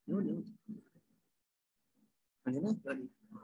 No, no. Anjana గారి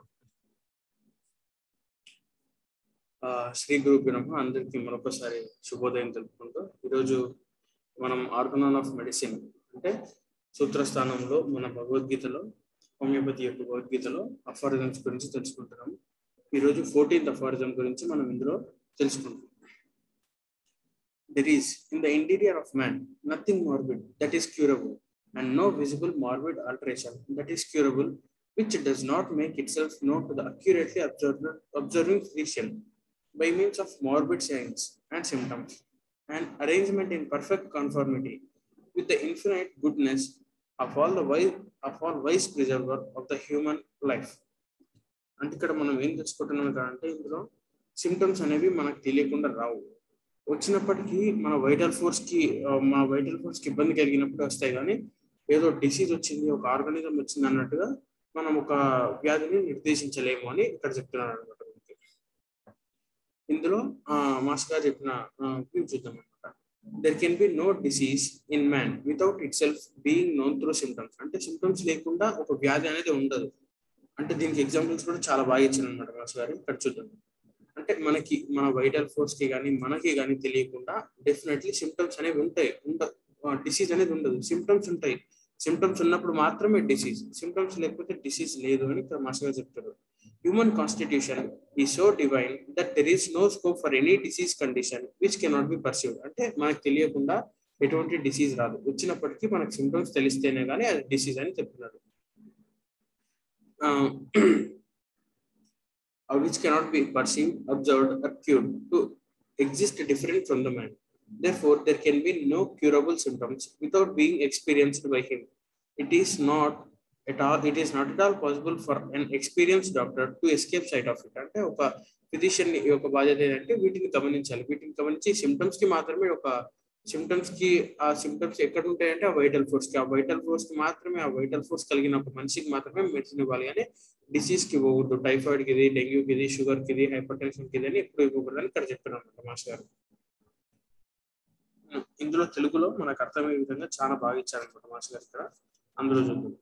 ఆ, శ్రీ గురు నమ అందరికీ మరొకసారి శుభోదయం తెలుపుకుంటూ ఈరోజు మనం ఆర్గనాన్ ఆఫ్ మెడిసిన్ అంటే సూత్రస్థానంలో మన భగవద్గీతలో హోమియోపతి యొక్క భగవద్గీతలో అఫారిజమ్స్ గురించి తెలుసుకుంటున్నాం ఈరోజు ఫోర్టీన్త్ అఫారిజం గురించి మనం ఇందులో తెలుసుకుంటాం there is in the interior of man nothing morbid that is curable and no visible morbid alteration that is curable which does not make itself known to the accurately observer, observing physician by means of morbid signs and symptoms, and arrangement in perfect conformity with the infinite goodness of all the wise of all wise preserver of the human life. అంటే ఇక్కడ మనం ఏం తెలుసుకుంటున్నాం ఇక్కడ అంటే ఇందులో symptoms అనేవి మనకు తెలియకుండా రావు వచ్చినప్పటికీ మన వైటల్ ఫోర్స్ కి ఆ, మన వైటల్ ఫోర్స్ కి ఇబ్బంది కలిగినప్పుడు వస్తాయి కానీ ఏదో డిసీజ్ వచ్చింది ఒక ఆర్గానిజం వచ్చింది అన్నట్టుగా మనం ఒక వ్యాధిని నిర్దేశించలేము అని ఇక్కడ చెప్తున్నాడు అనమాట ఇందులో ఆ, మాస్ గారు చెప్పిన వ్యూ చూద్దాం అనమాట there can be no disease in man without itself being known through symptoms అంటే సిమ్టమ్స్ లేకుండా ఒక వ్యాధి అనేది ఉండదు అంటే దీనికి ఎగ్జాంపుల్స్ కూడా చాలా బాగా ఇచ్చారు అనమాట మాస్ గారు ఇక్కడ చూద్దాం అంటే మనకి మన వైటల్ ఫోర్స్ కి కానీ మనకి కానీ తెలియకుండా డెఫినెట్లీ సిమ్టమ్స్ అనేవి ఉంటాయి ఉండ డిసీజ్ అనేది ఉండదు సిమ్టమ్స్ ఉంటాయి సిమ్టమ్స్ ఉన్నప్పుడు మాత్రమే డిసీజ్ సిమ్టమ్స్ లేకపోతే డిసీజ్ లేదు అని ఇక్కడ మాస్టర్ గారు చెప్తారు హ్యూమన్ కాన్స్టిట్యూషన్ ఈ so divine that there is no scope for any disease condition which cannot be perceived అంటే మనకు తెలియకుండా ఎటువంటి డిసీజ్ రాదు వచ్చినప్పటికీ మనకు సిమ్టమ్స్ తెలిస్తేనే కానీ అది డిసీజ్ అని చెప్తున్నారు which cannot be perceived observed or cured to exist different from the man Therefore, there can be no curable symptoms without being experienced by him. It is not at all. It is not at all possible for an experienced doctor to escape sight of it. అంటే ఒక physician యొక్క బాధ్యత ఏంటంటే వీటిని గమనించాలి వీటిని గమనించి symptoms కి మాత్రమే ఒక సిమ్టమ్స్ కి ఆ సిమ్టమ్స్ ఎక్కడ ఉంటాయంటే ఆ వైటల్ ఫోర్స్ కి ఆ వైటల్ ఫోర్స్ కి మాత్రమే ఆ వైటల్ ఫోర్స్ కలిగిన ఒక మనిషికి మాత్రమే మెడిసిన్ ఇవ్వాలి కానీ డిసీజ్ కి ఇవ్వకూడదు టైఫాయిడ్ కి ఇది డెంగ్యూకి ఇది షుగర్ కి ఇది హైపర్ టెన్షన్ కి ఇది అని ఎప్పుడు ఇవ్వకూడదు అని ఇక్కడ చెప్తున్నాను మాస్టర్ గారు ఇందులో తెలుగులో మనకు అర్థమయ్యే విధంగా చాలా బాగా ఇచ్చారనమాట మాస్టర్ గారు ఇక్కడ అందులో చూద్దాం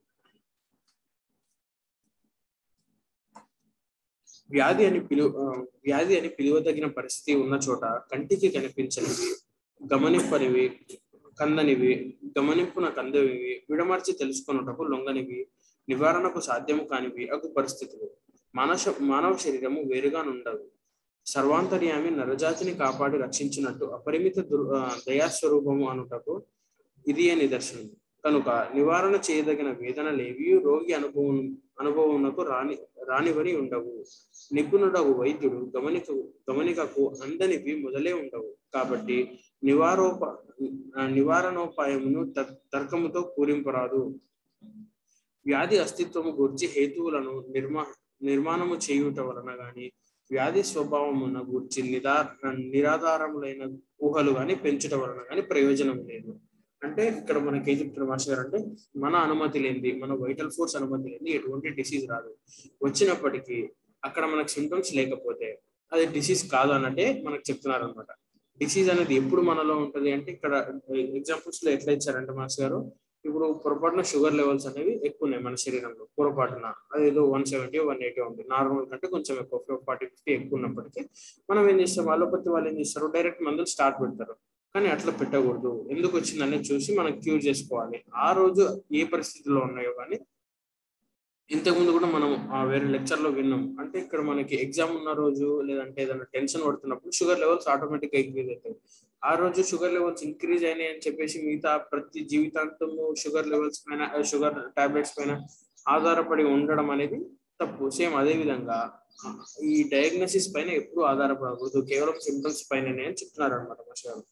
వ్యాధి అని పిలువ ఆ, వ్యాధి అని పిలువదగిన పరిస్థితి ఉన్న చోట కంటికి కనిపించనివి గమనింపనివి కందనివి గమనింపున కందనివి విడమర్చి తెలుసుకొనుటకు లొంగనివి నివారణకు సాధ్యము కానివి అగు పరిస్థితులు మానస మానవ శరీరము వేరుగా ఉండవు సర్వాంతర్యామి నరజాతిని కాపాడి రక్షించినట్టు అపరిమిత దుర్ ఆ, దయాస్వరూపము అనుటకు ఇది ఏ నిదర్శనం కనుక నివారణ చేయదగిన వేదనలేవి రోగి అనుభవం అనుభవమునకు రాని రానివని ఉండవు నిపుణుడగు వైద్యుడు గమనిక గమనికకు అందనివి మొదలే ఉండవు కాబట్టి నివారోప ఆ, నివారణోపాయమును త- తర్కముతో పూరింపరాదు వ్యాధి అస్తిత్వము గురించి హేతువులను నిర్మా నిర్మాణము చేయుట వలన గాని వ్యాధి స్వభావమున గురించి నిదా నిరాధారములైన ఊహలు గాని పెంచుట వలన గాని ప్రయోజనం లేదు అంటే ఇక్కడ మనకి ఏం చెప్తున్నారు మాస్టర్ గారు అంటే మన అనుమతి లేనిది మన వైటల్ ఫోర్స్ అనుమతి లేనిది ఎటువంటి డిసీజ్ రాదు వచ్చినప్పటికీ అక్కడ మనకు సిమ్టమ్స్ లేకపోతే అది డిసీజ్ కాదు అన్నట్టే మనకు చెప్తున్నారు అనమాట డిసీజ్ అనేది ఎప్పుడు మనలో ఉంటది అంటే ఇక్కడ ఎగ్జాంపుల్స్ లో ఎట్లా ఇచ్చారంటే మాస్టర్ గారు ఇప్పుడు పొరపాటున షుగర్ లెవెల్స్ అనేవి ఎక్కువ ఉన్నాయి మన శరీరంలో పొరపాటున అదేదో వన్ సెవెంటీ వన్ ఎయిటీ ఉంది నార్మల్ కంటే కొంచెం ఎక్కువ ఫార్టీ ఫిఫ్టీ ఎక్కువ ఉన్నప్పటికీ మనం ఏం చేస్తాం అలోపతి వాళ్ళు ఏం చేస్తారు డైరెక్ట్ మందులు స్టార్ట్ పెడతారు కానీ అట్లా పెట్టకూడదు ఎందుకు వచ్చిందనేది చూసి మనం క్యూర్ చేసుకోవాలి ఆ రోజు ఏ పరిస్థితిలో ఉన్నాయో కానీ ఇంతకుముందు కూడా మనం ఆ వేరే లెక్చర్ లో విన్నాం అంటే ఇక్కడ మనకి ఎగ్జామ్ ఉన్న రోజు లేదంటే ఏదైనా టెన్షన్ పడుతున్నప్పుడు షుగర్ లెవెల్స్ ఆటోమేటిక్ గా ఇంక్రీజ్ అవుతాయి ఆ రోజు షుగర్ లెవెల్స్ ఇంక్రీజ్ అయినాయి అని చెప్పేసి మిగతా ప్రతి జీవితాంతము షుగర్ లెవెల్స్ పైన షుగర్ టాబ్లెట్స్ పైన ఆధారపడి ఉండడం అనేది తప్పు సేమ్ అదే విధంగా ఆ, ఈ డయాగ్నోసిస్ పైన ఎప్పుడు ఆధారపడకూడదు కేవలం సిమ్టమ్స్ పైననే అని చెప్తున్నారు అనమాట మాస్టర్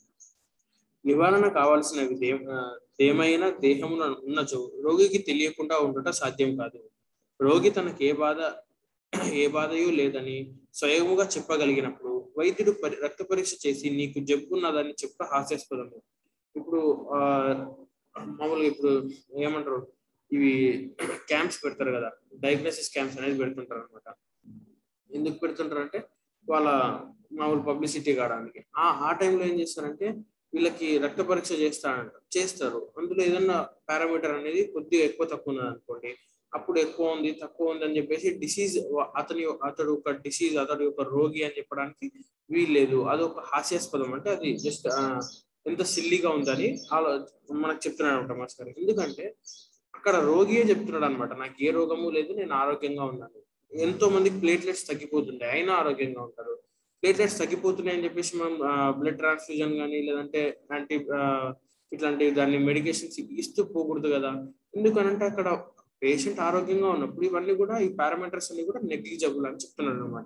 నివారణ కావాల్సినవి దే ఆ, దేమైనా దేహమున ఉన్నచో రోగికి తెలియకుండా ఉండట సాధ్యం కాదు రోగి తనకి ఏ బాధ ఏ బాధయు లేదని స్వయముగా చెప్పగలిగినప్పుడు వైద్యుడు పరి రక్త పరీక్ష చేసి నీకు జబ్బు ఉన్నదని చెప్ప హాస్యాస్పదము ఇప్పుడు ఆ మామూలుగా ఇప్పుడు ఏమంటారు ఇవి క్యాంప్స్ పెడతారు కదా డయాగ్నోసిస్ క్యాంప్స్ అనేది పెడుతుంటారు అనమాట ఎందుకు పెడుతుంటారు అంటే వాళ్ళ మామూలు పబ్లిసిటీ కావడానికి ఆ ఆ టైంలో ఏం చేస్తారంటే వీళ్ళకి రక్త పరీక్ష చేస్తారంట చేస్తారు అందులో మందులో ఏదన్నా పారామీటర్ అనేది కొద్దిగా ఎక్కువ తక్కువ ఉన్నది అనుకోండి అప్పుడు ఎక్కువ ఉంది తక్కువ ఉంది అని చెప్పేసి డిసీజ్ అతని అతడు ఒక డిసీజ్ అతడు ఒక రోగి అని చెప్పడానికి వీల్లేదు అది ఒక హాస్యాస్పదం అంటే అది జస్ట్ ఎంత సిల్లీగా ఉందని ఆలో మనకు చెప్తున్నాడు అనమాట మాస్టర్ ఎందుకంటే అక్కడ రోగియే చెప్తున్నాడు అనమాట నాకు ఏ రోగము లేదు నేను ఆరోగ్యంగా ఉన్నాను ఎంతో మందికి ప్లేట్లెట్స్ తగ్గిపోతుంటాయి అయినా ఆరోగ్యంగా ఉంటారు ప్లేట్లెట్స్ తగ్గిపోతున్నాయి అని చెప్పేసి మనం బ్లడ్ ట్రాన్స్ఫ్యూజన్ కానీ లేదంటే యాంటీ ఇట్లాంటి దాన్ని మెడికేషన్స్ ఇస్తూ పోకూడదు కదా ఎందుకనంటే అక్కడ పేషెంట్ ఆరోగ్యంగా ఉన్నప్పుడు ఇవన్నీ కూడా ఈ పారామీటర్స్ అన్ని కూడా నెగ్లిజబుల్ అని చెప్తున్నాడు అనమాట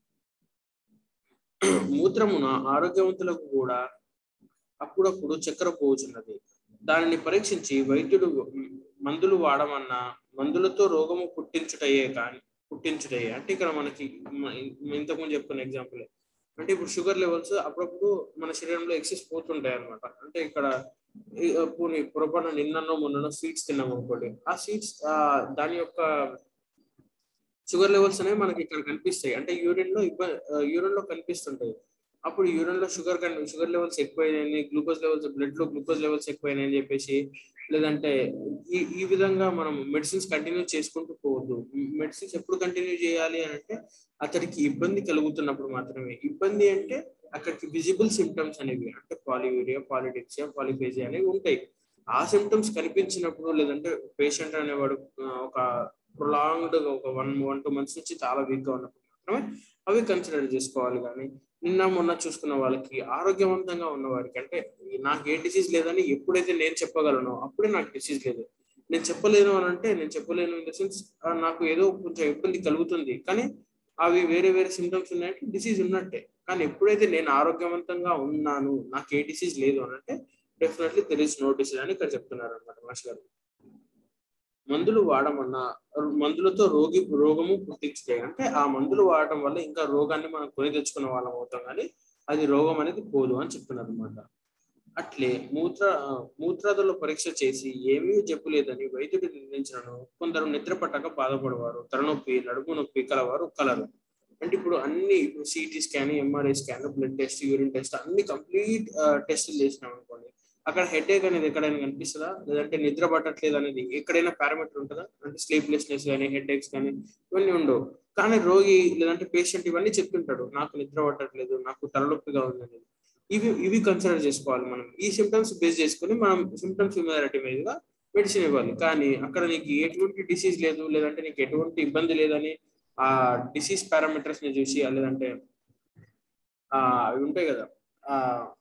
మూత్రమున ఆరోగ్యవంతులకు కూడా అప్పుడప్పుడు చక్కెర పోవచ్చున్నది దానిని పరీక్షించి వైద్యుడు మందులు వాడమన్నా మందులతో రోగము పుట్టించుటయే కానీ పుట్టించుటయే అంటే ఇక్కడ మనకి ఇంతకుముందు చెప్పుకున్న ఎగ్జాంపుల్ అంటే ఇప్పుడు షుగర్ లెవెల్స్ అప్పుడప్పుడు మన శరీరంలో ఎక్సెస్ పోతుంటాయి అనమాట అంటే ఇక్కడ పోనీ పొరపాటున నిన్ననో మొన్ననో స్వీట్స్ తిన్నాం అనుకోండి ఆ స్వీట్స్ దాని యొక్క షుగర్ లెవెల్స్ అనేవి మనకి ఇక్కడ కనిపిస్తాయి అంటే యూరిన్ లో ఇబ్బంది యూరిన్ లో కనిపిస్తుంటాయి అప్పుడు యూరిన్ లో షుగర్ షుగర్ లెవెల్స్ ఎక్కువైనాయి గ్లూకోజ్ లెవెల్స్ బ్లడ్ లో గ్లూకోజ్ లెవెల్స్ ఎక్కువైనాయి అని చెప్పేసి లేదంటే ఈ ఈ విధంగా మనం మెడిసిన్స్ కంటిన్యూ చేసుకుంటూ పోవద్దు మెడిసిన్స్ ఎప్పుడు కంటిన్యూ చేయాలి అని అంటే అతడికి ఇబ్బంది కలుగుతున్నప్పుడు మాత్రమే ఇబ్బంది అంటే అక్కడికి విజిబుల్ సిమ్టమ్స్ అనేవి అంటే పాలియూరియా పాలిటిక్సియా పాలిఫేజియా అనేవి ఉంటాయి ఆ సిమ్టమ్స్ కనిపించినప్పుడు లేదంటే పేషెంట్ అనేవాడు ఒక ప్రొలాంగ్డ్ ఒక వన్ వన్ టూ మంత్స్ నుంచి చాలా వీక్ గా ఉన్నప్పుడు మాత్రమే అవి కన్సిడర్ చేసుకోవాలి కానీ నిన్న మొన్న చూసుకున్న వాళ్ళకి ఆరోగ్యవంతంగా ఉన్న వారికి అంటే నాకు ఏ డిసీజ్ లేదని ఎప్పుడైతే నేను చెప్పగలను అప్పుడే నాకు డిసీజ్ లేదు నేను చెప్పలేను అని అంటే నేను చెప్పలేను ఇన్ ద సెన్స్ నాకు ఏదో కొంచెం ఇబ్బంది కలుగుతుంది కానీ అవి వేరే వేరే సిమ్టమ్స్ ఉన్నాయంటే డిసీజ్ ఉన్నట్టే కానీ ఎప్పుడైతే నేను ఆరోగ్యవంతంగా ఉన్నాను నాకు ఏ డిసీజ్ లేదు అని అంటే definitely there is no disease అని ఇక్కడ చెప్తున్నారు అనమాట మహర్షి గారు మందులు వాడమన్నా మందులతో రోగి రోగము పుట్టించుతాయి అంటే ఆ మందులు వాడటం వల్ల ఇంకా రోగాన్ని మనం కొని తెచ్చుకున్న వాళ్ళం అవుతాం కానీ అది రోగం అనేది పోదు అని చెప్తున్నారు అనమాట అట్లే మూత్ర మూత్రాదుల పరీక్ష చేసి ఏమీ జబ్బు లేదని వైద్యుడు నిర్ణయించను కొందరు నిద్ర పట్టక బాధపడేవారు తలనొప్పి నడుము నొప్పి కలవారు కలరు అంటే ఇప్పుడు అన్ని ఇప్పుడు CT scan MRI scan blood test urine test అన్ని కంప్లీట్ టెస్టులు చేసినాం అనుకోండి అక్కడ హెడ్ ఏక్ అనేది ఎక్కడైనా కనిపిస్తుందా లేదంటే నిద్ర పట్టట్లేదు అనేది ఎక్కడైనా పారామీటర్ ఉంటుందా అంటే స్లీప్లెస్నెస్ కానీ హెడ్ ఏక్స్ కానీ ఇవన్నీ ఉండవు కానీ రోగి లేదంటే పేషెంట్ ఇవన్నీ చెప్తుంటాడు నాకు నిద్ర పట్టట్లేదు నాకు తలనొప్పిగా ఉంది అనేది ఇవి ఇవి కన్సిడర్ చేసుకోవాలి మనం ఈ సిమ్టమ్స్ బేస్ చేసుకుని మనం సిమ్టమ్స్ సిమిలారిటీ మీదుగా మెడిసిన్ ఇవ్వాలి కానీ అక్కడ నీకు ఎటువంటి డిసీజ్ లేదు లేదంటే నీకు ఎటువంటి ఇబ్బంది లేదని ఆ డిసీజ్ పారామీటర్స్ ని చూసి లేదంటే ఆ అవి ఉంటాయి కదా ఆ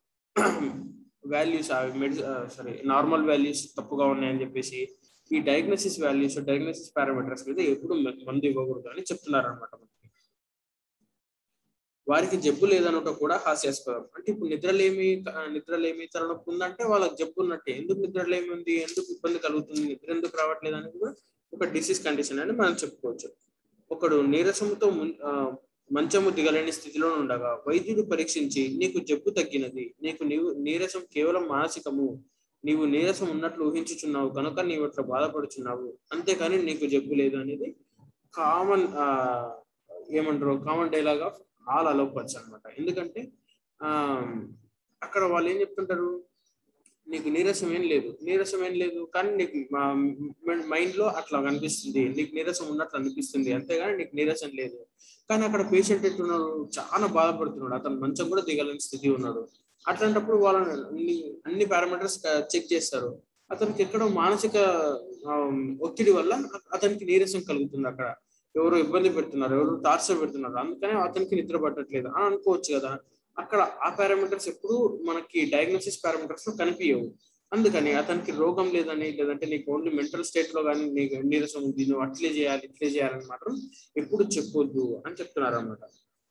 వాల్యూస్ అవి మెడి సారీ నార్మల్ వాల్యూస్ తప్పుగా ఉన్నాయని చెప్పేసి ఈ డయాగ్నోసిస్ వాల్యూస్ డయాగ్నోసిస్ పారామీటర్స్ మీద ఎప్పుడు మందు ఇవ్వకూడదు అని చెప్తున్నారు అనమాట వారికి జబ్బు లేదనట కూడా హాస్యాస్పదం అంటే ఇప్పుడు నిద్రలేమి నిద్రలేమి తలనొప్పి ఉందంటే వాళ్ళకి జబ్బు ఉన్నట్టే ఎందుకు నిద్రలేమి ఉంది ఎందుకు ఇబ్బంది కలుగుతుంది నిద్ర ఎందుకు రావట్లేదు అనేది కూడా ఒక డిసీజ్ కండిషన్ అని మనం చెప్పుకోవచ్చు ఒకడు నీరసముతో మంచము దిగలేని స్థితిలో ఉండగా వైద్యుడు పరీక్షించి నీకు జబ్బు తగ్గినది నీకు నీవు నీరసం కేవలం మానసికము నీవు నీరసం ఉన్నట్లు ఊహించుచున్నావు కనుక నీవు అట్లా బాధపడుచున్నావు అంతేకాని నీకు జబ్బు లేదు అనేది కామన్ ఏమంటారు common dialogue of all allopaths అనమాట ఎందుకంటే ఆ అక్కడ వాళ్ళు ఏం చెప్తుంటారు నీకు నీరసం ఏం లేదు నీరసం ఏం లేదు కానీ నీకు మైండ్ లో అట్లా కనిపిస్తుంది నీకు నీరసం ఉన్నట్లు అనిపిస్తుంది అంతేగాని నీకు నీరసం లేదు కానీ అక్కడ పేషెంట్ ఎట్టున్నాడు చాలా బాధపడుతున్నాడు అతను మంచం కూడా దిగలేని స్థితి ఉన్నాడు అట్లాంటప్పుడు వాళ్ళని అన్ని అన్ని పారామీటర్స్ చెక్ చేస్తారు అతనికి ఎక్కడో మానసిక ఒత్తిడి వల్ల అతనికి నీరసం కలుగుతుంది అక్కడ ఎవరు ఇబ్బంది పెడుతున్నారు ఎవరు టార్చర్ పెడుతున్నారు అందుకని అతనికి నిద్ర పట్టట్లేదు అని అనుకోవచ్చు కదా అక్కడ ఆ పారామీటర్స్ ఎప్పుడు మనకి డయాగ్నోసిస్ పారామీటర్స్ లో కనిపించవు అందుకని అతనికి రోగం లేదని లేదంటే నీకు ఓన్లీ మెంటల్ స్టేట్ లో కానీ నీకు నీరసం ఉంది నువ్వు అట్లే చేయాలి ఇట్లే చేయాలని మాత్రం ఎప్పుడు చెప్పొద్దు అని చెప్తున్నారు అనమాట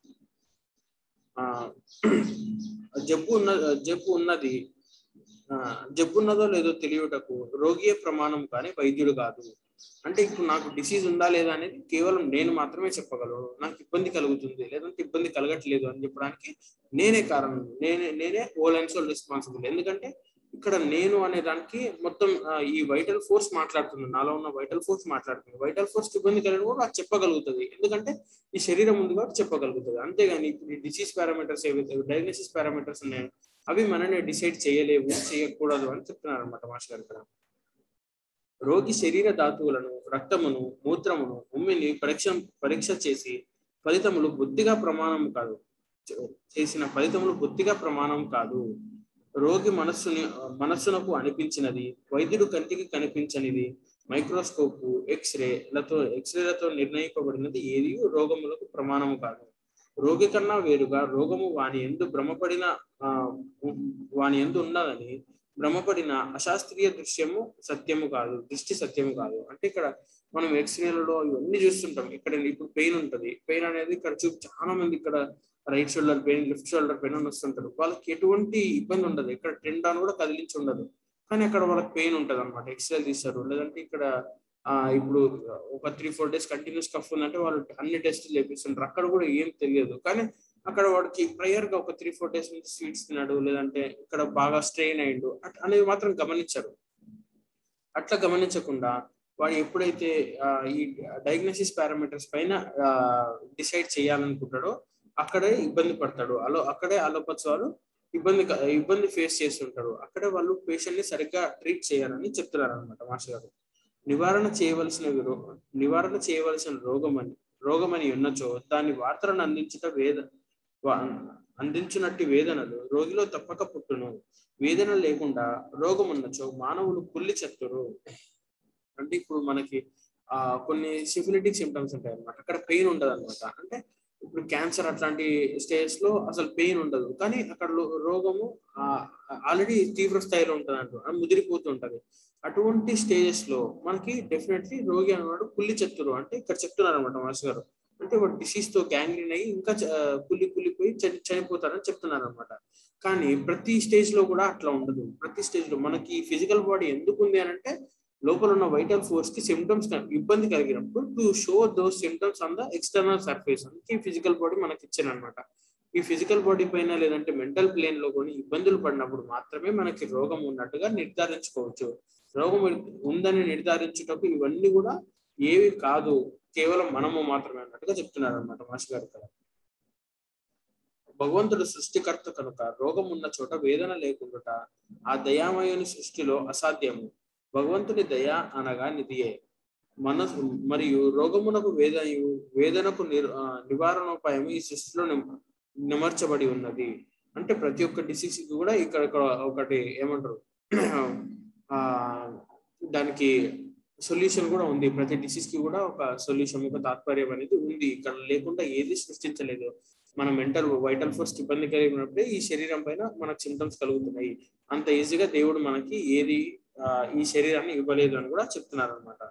జబ్బు ఉన్న జబ్బు ఉన్నది జబ్బు ఉన్నదో లేదో తెలియటకు రోగియే ప్రమాణం కానీ వైద్యుడు కాదు అంటే ఇప్పుడు నాకు డిసీజ్ ఉందా లేదా అనేది కేవలం నేను మాత్రమే చెప్పగలను నాకు ఇబ్బంది కలుగుతుంది లేదంటే ఇబ్బంది కలగట్లేదు అని చెప్పడానికి నేనే కారణం నేనే నేనే ఓ లైన్స్ రెస్పాన్సిబుల్ ఎందుకంటే ఇక్కడ నేను అనే దానికి మొత్తం ఈ వైటల్ ఫోర్స్ మాట్లాడుతుంది నాలో ఉన్న వైటల్ ఫోర్స్ మాట్లాడుతుంది వైటల్ ఫోర్స్ ఇబ్బంది కలిగిన కూడా నాకు చెప్పగలుగుతుంది ఎందుకంటే ఈ శరీరం ఉంది కాబట్టి చెప్పగలుగుతుంది అంతేగాని ఇప్పుడు ఈ డిసీజ్ పారామీటర్స్ ఏవైతే డయాగ్నోసిస్ పారామీటర్స్ ఉన్నాయో అవి మనని డిసైడ్ చేయలేవు చేయకూడదు అని చెప్తున్నారు అనమాట మాస్టర్ గారు ఇక్కడ రోగి శరీర ధాతువులను రక్తమును మూత్రమును ఉమ్మిని పరీక్ష పరీక్ష చేసి ఫలితములు బుద్ధిగా ప్రమాణం కాదు చేసిన ఫలితములు బుద్ధిగా ప్రమాణం కాదు రోగి మనస్సుని మనస్సునకు అనిపించినది వైద్యుడు కంటికి కనిపించనిది మైక్రోస్కోప్ ఎక్స్రేలతో ఎక్స్రేలతో నిర్ణయింపబడినది ఏది రోగములకు ప్రమాణము కాదు రోగి కన్నా వేరుగా రోగము వాని ఎందు భ్రమపడిన ఆ, వాని ఎందు ఉన్నదని భ్రమపడిన అశాస్త్రీయ దృశ్యము సత్యము కాదు దృష్టి సత్యము కాదు అంటే ఇక్కడ మనం ఎక్స్రేలలో ఇవన్నీ చూస్తుంటాం ఇక్కడ ఇప్పుడు పెయిన్ ఉంటది పెయిన్ అనేది ఇక్కడ చూపు చాలా మంది ఇక్కడ right shoulder pain left shoulder pain అని వస్తుంటారు వాళ్ళకి ఎటువంటి ఇబ్బంది ఉండదు ఇక్కడ టెండాన్ కూడా కదిలించి ఉండదు కానీ అక్కడ వాళ్ళకి పెయిన్ ఉంటది అనమాట ఎక్స్రే తీస్తారు లేదంటే ఇక్కడ ఆ ఇప్పుడు ఒక three four days continuous cough ఉందంటే వాళ్ళు అన్ని టెస్టులు చేపిస్తుంటారు అక్కడ కూడా ఏం తెలియదు కానీ అక్కడ వాడికి ప్రేయర్ గా ఒక త్రీ ఫోర్ డేస్ నుంచి స్వీట్స్ తిన్నాడు లేదంటే ఇక్కడ బాగా స్ట్రెయిన్ అయ్యిండు అట్- అనేది మాత్రం గమనించారు అట్లా గమనించకుండా వాడు ఎప్పుడైతే ఆ, ఈ డయాగ్నోసిస్ పారామీటర్స్ పైన డిసైడ్ చేయాలనుకుంటాడో అక్కడే ఇబ్బంది పడతాడు అలో అక్కడే అలోపతి వాళ్ళు ఇబ్బంది క- ఇబ్బంది ఫేస్ చేస్తుంటారు అక్కడే వాళ్ళు పేషెంట్ ని సరిగ్గా ట్రీట్ చేయాలని చెప్తున్నారు అనమాట మాస్టర్ గారు నివారణ చేయవలసిన రో- నివారణ చేయవలసిన రోగమని రోగమని ఉన్నచో దాని వార్తలను అందించుట వేద వా- అందించునట్టి వేదనలు రోగిలో తప్పక పుట్టును వేదన లేకుండా రోగం ఉన్నచో మానవులు కుల్లి చెత్తురు అంటే ఇప్పుడు మనకి ఆ కొన్ని సిఫిలిటిక్ సిమ్టమ్స్ ఉంటాయి అనమాట అక్కడ పెయిన్ ఉండదు అనమాట అంటే ఇప్పుడు క్యాన్సర్ అట్లాంటి స్టేజ్ లో అసలు పెయిన్ ఉండదు కానీ అక్కడ లో- రోగము ఆల్రెడీ తీవ్ర స్థాయిలో ఉంటుంది అంట ముదిరిపోతూ ఉంటది అటువంటి స్టేజెస్ లో మనకి డెఫినెట్లీ రోగి అన్నవాడు కుల్లి చెప్తురు అంటే ఇక్కడ చెప్తున్నారు అనమాట మాస్ గారు అంటే వాడు డిసీజ్ తో గ్యాంగ్రీన్ అయ్యి ఇంకా చ- కుల్లి కుల్లిపోయి చని- చనిపోతారని చెప్తున్నారు అనమాట కానీ ప్రతి స్టేజ్ లో కూడా అట్లా ఉండదు ప్రతి స్టేజ్ లో మనకి ఫిజికల్ బాడీ ఎందుకు ఉంది అని అంటే లోపల ఉన్న వైటల్ ఫోర్స్ కి సిమ్టమ్స్ ఇబ్బంది కలిగినప్పుడు to show those symptoms on the external surface అందుకే ఫిజికల్ బాడీ మనకి ఇచ్చారనమాట ఈ ఫిజికల్ బాడీ పైన లేదంటే మెంటల్ ప్లేన్ లో కొన్ని ఇబ్బందులు పడినప్పుడు మాత్రమే మనకి రోగం ఉన్నట్టుగా నిర్ధారించుకోవచ్చు రోగం ఉందని నిర్ధారించుటకు ఇవన్నీ కూడా ఏవి కాదు కేవలం మనము మాత్రమే అన్నట్టుగా చెప్తున్నారు అనమాట మాస్టర్ గారు ఇక్కడ భగవంతుడు సృష్టికర్త కనుక రోగం ఉన్న చోట వేదన లేకుండా ఆ దయామయుని సృష్టిలో అసాధ్యము భగవంతుని దయ అనగా నిధియే మనసు మరియు రోగమునకు వేదనయు వేదనకు నిర్ ఆ, నివారణోపాయం ఈ సృష్టిలో నిమ- నిమర్చబడి ఉన్నది అంటే ప్రతి ఒక్క డిసీజ్ కి కూడా ఇక్కడ ఇక్కడ ఒకటి ఏమంటారు ఆ దానికి సొల్యూషన్ కూడా ఉంది ప్రతి డిసీజ్ కి కూడా ఒక సొల్యూషన్ ఒక తాత్పర్యం అనేది ఉంది ఇక్కడ లేకుండా ఏది సృష్టించలేదు మన మెంటల్ వైటల్ ఫోర్స్ ఇబ్బంది కలిగినప్పుడే ఈ శరీరం పైన మనకు సిమ్టమ్స్ కలుగుతున్నాయి అంత ఈజీగా దేవుడు మనకి ఏది ఆ, ఈ శరీరాన్ని ఇవ్వలేదు అని కూడా చెప్తున్నారు అనమాట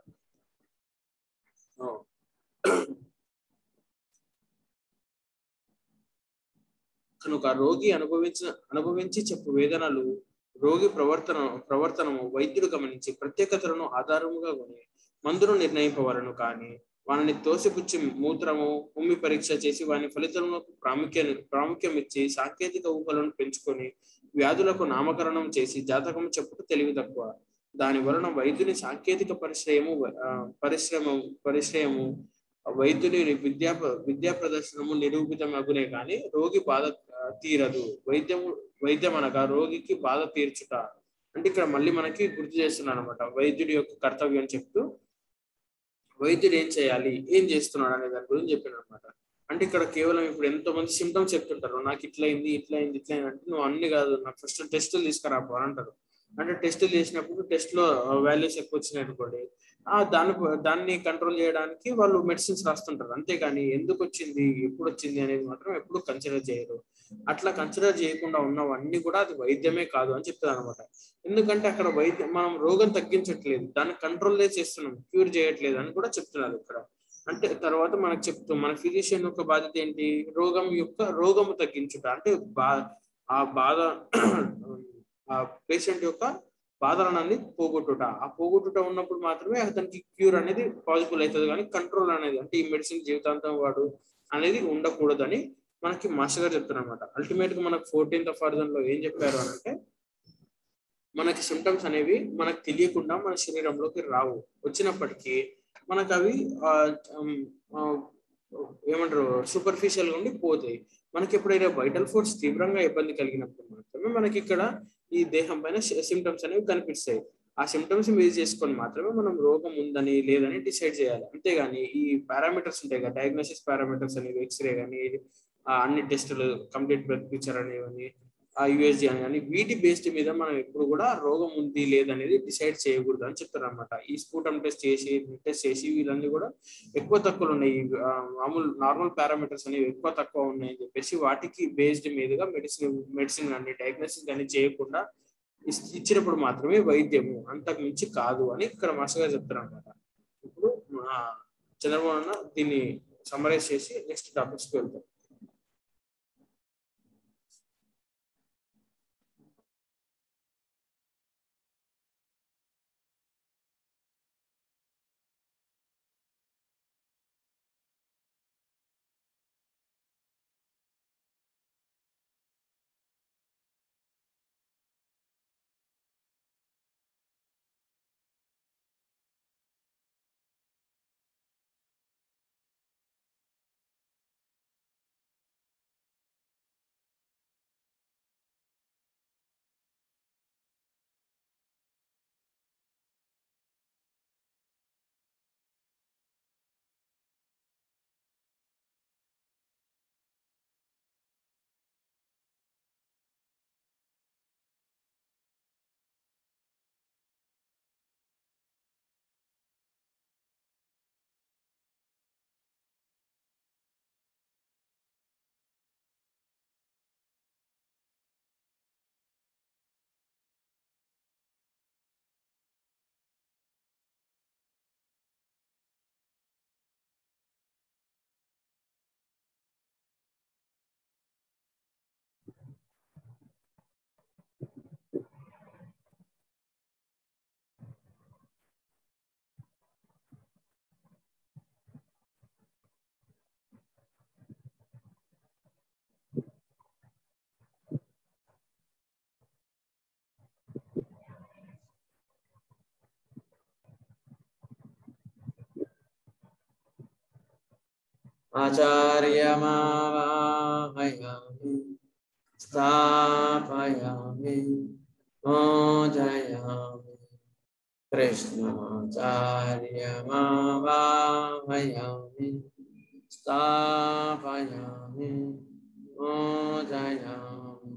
కనుక రోగి అనుభవించిన అనుభవించి చెప్పు వేదనలు రోగి ప్రవర్తన ప్రవర్తనము వైద్యుడు గమనించి ప్రత్యేకతలను ఆధారముగా కొని మందును నిర్ణయింపవలను కానీ వానిని తోసిపుచ్చి మూత్రము ఉమ్మి పరీక్ష చేసి వాని ఫలితములకు ప్రాముఖ్య ప్రాముఖ్యం ఇచ్చి సాంకేతిక ఊహలను పెంచుకొని వ్యాధులకు నామకరణం చేసి జాతకం చెప్పుట తెలివి తక్కువ దాని వలన వైద్యుని సాంకేతిక పరిశ్రయము ఆ, పరిశ్రమ పరిశ్రయము వైద్యుని విద్యా విద్యా ప్రదర్శనము నిరూపితమగునే కానీ రోగి బాధ ఆ, తీరదు వైద్యము వైద్యం అనగా రోగికి బాధ తీర్చుట అంటే ఇక్కడ మళ్ళీ మనకి గుర్తు చేస్తున్నాడు అనమాట వైద్యుడి యొక్క కర్తవ్యం చెప్తూ వైద్యుడు ఏం చేయాలి ఏం చేస్తున్నాడు అనే దాని గురించి చెప్పాను అనమాట అంటే ఇక్కడ కేవలం ఇప్పుడు ఎంతో మంది సిమ్టమ్స్ చెప్తుంటారు నాకు ఇట్లా అయింది ఇట్లా అయింది ఇట్లా అయింది అంటే నువ్వు అన్ని కాదు నాకు ఫస్ట్ టెస్టులు తీసుకురాపో అని అంటారు అంటే టెస్టులు చేసినప్పుడు టెస్ట్ లో వాల్యూస్ ఎక్కువ వచ్చినాయి అనుకోండి ఆ దాన్ని దాన్ని కంట్రోల్ చేయడానికి వాళ్ళు మెడిసిన్స్ రాస్తుంటారు అంతేగాని ఎందుకు వచ్చింది ఎప్పుడు వచ్చింది అనేది మాత్రం ఎప్పుడు కన్సిడర్ చేయరు అట్లా కన్సిడర్ చేయకుండా ఉన్నవన్నీ కూడా అది వైద్యమే కాదు అని చెప్తారు అనమాట ఎందుకంటే అక్కడ వైద్యం మనం రోగం తగ్గించట్లేదు దాన్ని కంట్రోల్ చేస్తున్నాం క్యూర్ చేయట్లేదు అని కూడా చెప్తున్నారు ఇక్కడ అంటే తర్వాత మనకు చెప్తూ మన ఫిజిషియన్ యొక్క బాధ్యత ఏంటి రోగం యొక్క రోగము తగ్గించుట అంటే బా ఆ బాధ ఆ పేషెంట్ యొక్క బాధలన్నీ పోగొట్టుట ఆ పోగొట్టుట ఉన్నప్పుడు మాత్రమే అతనికి క్యూర్ అనేది పాసిబుల్ అవుతుంది కానీ కంట్రోల్ అనేది అంటే ఈ మెడిసిన్ జీవితాంతం వాడు అనేది ఉండకూడదని మనకి మాస్టర్ గారు చెప్తారు అనమాట అల్టిమేట్ గా మనకు ఫోర్టీన్త్ ఆఫ్ అర్థం లో ఏం చెప్పారు అని అంటే మనకి సిమ్టమ్స్ అనేవి మనకు తెలియకుండా మన శరీరంలోకి రావు వచ్చినప్పటికీ మనకు అవి ఆ, ఉమ్, ఆ, ఏమంటారు సూపర్ఫిషియల్ గా ఉండి పోతాయి మనకి ఎప్పుడైనా వైటల్ ఫోర్స్ తీవ్రంగా ఇబ్బంది కలిగినప్పుడు మాత్రమే మనకి ఇక్కడ ఈ దేహం పైన సిమ్టమ్స్ అనేవి కనిపిస్తాయి ఆ సిమ్టమ్స్ బేస్ చేసుకొని మాత్రమే మనం రోగం ఉందని లేదని డిసైడ్ చేయాలి అంతేగాని ఈ పారామీటర్స్ ఉంటాయి కదా డయాగ్నోసిస్ పారామీటర్స్ అనేవి ఎక్స్రే కానీ అన్ని టెస్టులు కంప్లీట్ బ్లడ్ పిక్చర్ అనేవి ఆ యూఎస్జి అని కానీ వీటి బేస్డ్ మీద మనం ఎప్పుడు కూడా రోగం ఉంది లేదనేది డిసైడ్ చేయకూడదు అని చెప్తారు అనమాట ఈ స్కూటమ్ టెస్ట్ చేసి టెస్ట్ చేసి వీళ్ళన్నీ కూడా ఎక్కువ తక్కువలు ఉన్నాయి ఆ, మామూలు నార్మల్ పారామీటర్స్ అనేవి ఎక్కువ తక్కువ ఉన్నాయి అని చెప్పేసి వాటికి బేస్డ్ మీదుగా మెడిసిన్ మెడిసిన్ కానీ డయాగ్నోసిస్ కానీ చేయకుండా ఇస్- ఇచ్చినప్పుడు మాత్రమే వైద్యము అంతకు మించి కాదు అని ఇక్కడ మాస్టర్ గారు చెప్తారు అనమాట ఇప్పుడు ఆ, చంద్రబాబు అన్న దీన్ని సమరైజ్ చేసి నెక్స్ట్ టాపిక్స్కి వెళ్తాం आचार्यमावाहयामि स्थापयामि मोदयामि कृष्णाचार्यमावाहयामि स्थापयामि मोदयामि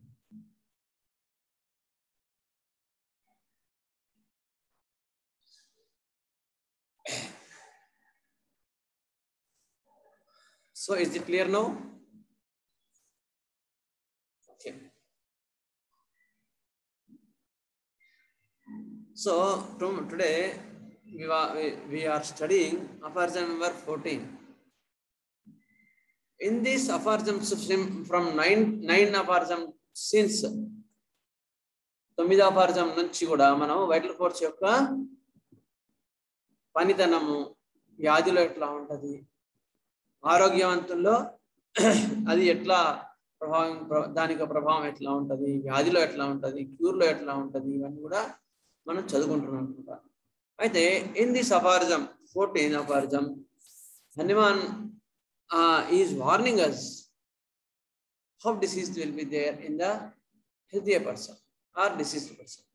So is it clear now? Okay. So to- today we are, we- we are studying aphorism number 14. In this aphorism system from nine, nine aphorism since తొమ్మిది అపార్జం నుంచి కూడా మనం వైటల్ ఫోర్స్ యొక్క పనితనము వ్యాధిలో ఎట్లా ఉంటది ఆరోగ్యవంతుల్లో అది ఎట్లా ప్రభావం ప్ర- దాని యొక్క ప్రభావం ఎట్లా ఉంటది వ్యాధిలో ఎట్లా ఉంటది క్యూర్లో ఎట్లా ఉంటది ఇవన్నీ కూడా మనం చదువుకుంటున్నాం అనమాట అయితే in this aphorism fourteen aphorism Hahnemann is warning us how disease will be there in the healthier person or diseased person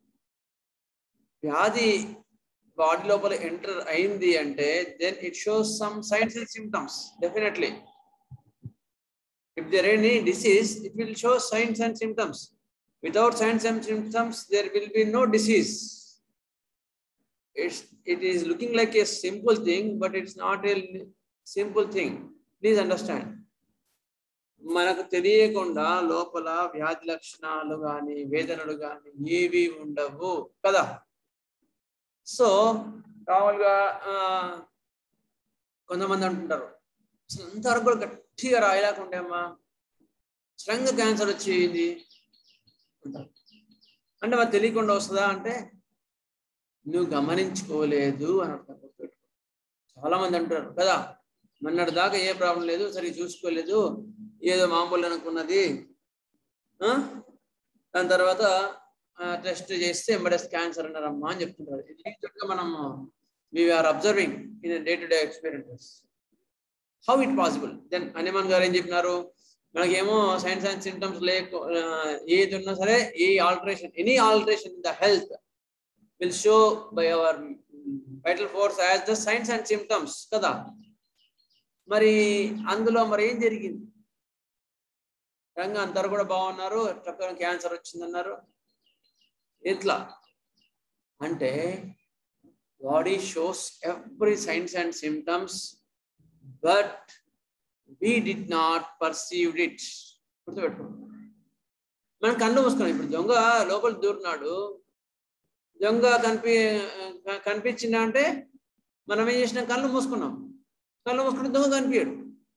వ్యాధి బాడీ లోపల ఎంటర్ అయింది అంటే then it shows some signs and symptoms definitely if there any disease it will show signs and symptoms without signs and symptoms there will be no disease it's it is looking like a simple thing but it's not A simple thing please understand మనకు తెలియకుండా లోపల వ్యాధి లక్షణాలు కానీ వేదనలు కానీ ఏవి ఉండవు కదా సో మామూలుగా ఆ, కొంతమంది అంటుంటారు అసలు అంతవరకు కూడా గట్టిగా రాయలేకుంటే అమ్మా సడన్గా క్యాన్సర్ వచ్చింది అంటారు అంటే మరి తెలియకుండా వస్తుందా అంటే నువ్వు గమనించుకోలేదు అని అర్థం గుర్తుపెట్టుకో. చాలా మంది అంటారు కదా మొన్నటి దాకా ఏ ప్రాబ్లం లేదు సరిగ్గా చూసుకోలేదు ఏదో మామూలు అనుకున్నది ఆ? దాని తర్వాత టెస్ట్ చేస్తే ఎంబడెస్ క్యాన్సర్ అన్నారమ్మా అని చెప్తుంటారు ఇది యూజువల్గా మనం we are observing in day to day experiences how it possible then Hahnemann గారు ఏం చెప్పినారు మనకేమో సైన్స్ అండ్ సింటమ్స్ లేక ఆ, ఏది ఉన్నా సరే ఏ alteration any alteration in the health will show by our vital force as the signs and symptoms కదా మరి అందులో మరి ఏం జరిగింది రంగా అందరు కూడా బాగున్నారు చక్కగా క్యాన్సర్ వచ్చిందన్నారు ఎట్లా అంటే body shows every signs and symptoms but we did not perceived it గుర్తుపెట్టుకో మనం కళ్ళు మూసుకున్నాం ఇప్పుడు దొంగ లోపల దూరినాడు దొంగ కనిపి కనిపించిందా అంటే మనం ఏం చేసినాం కళ్ళు మూసుకున్నాం కళ్ళు మూసుకుంటే దొంగ కనిపించాడు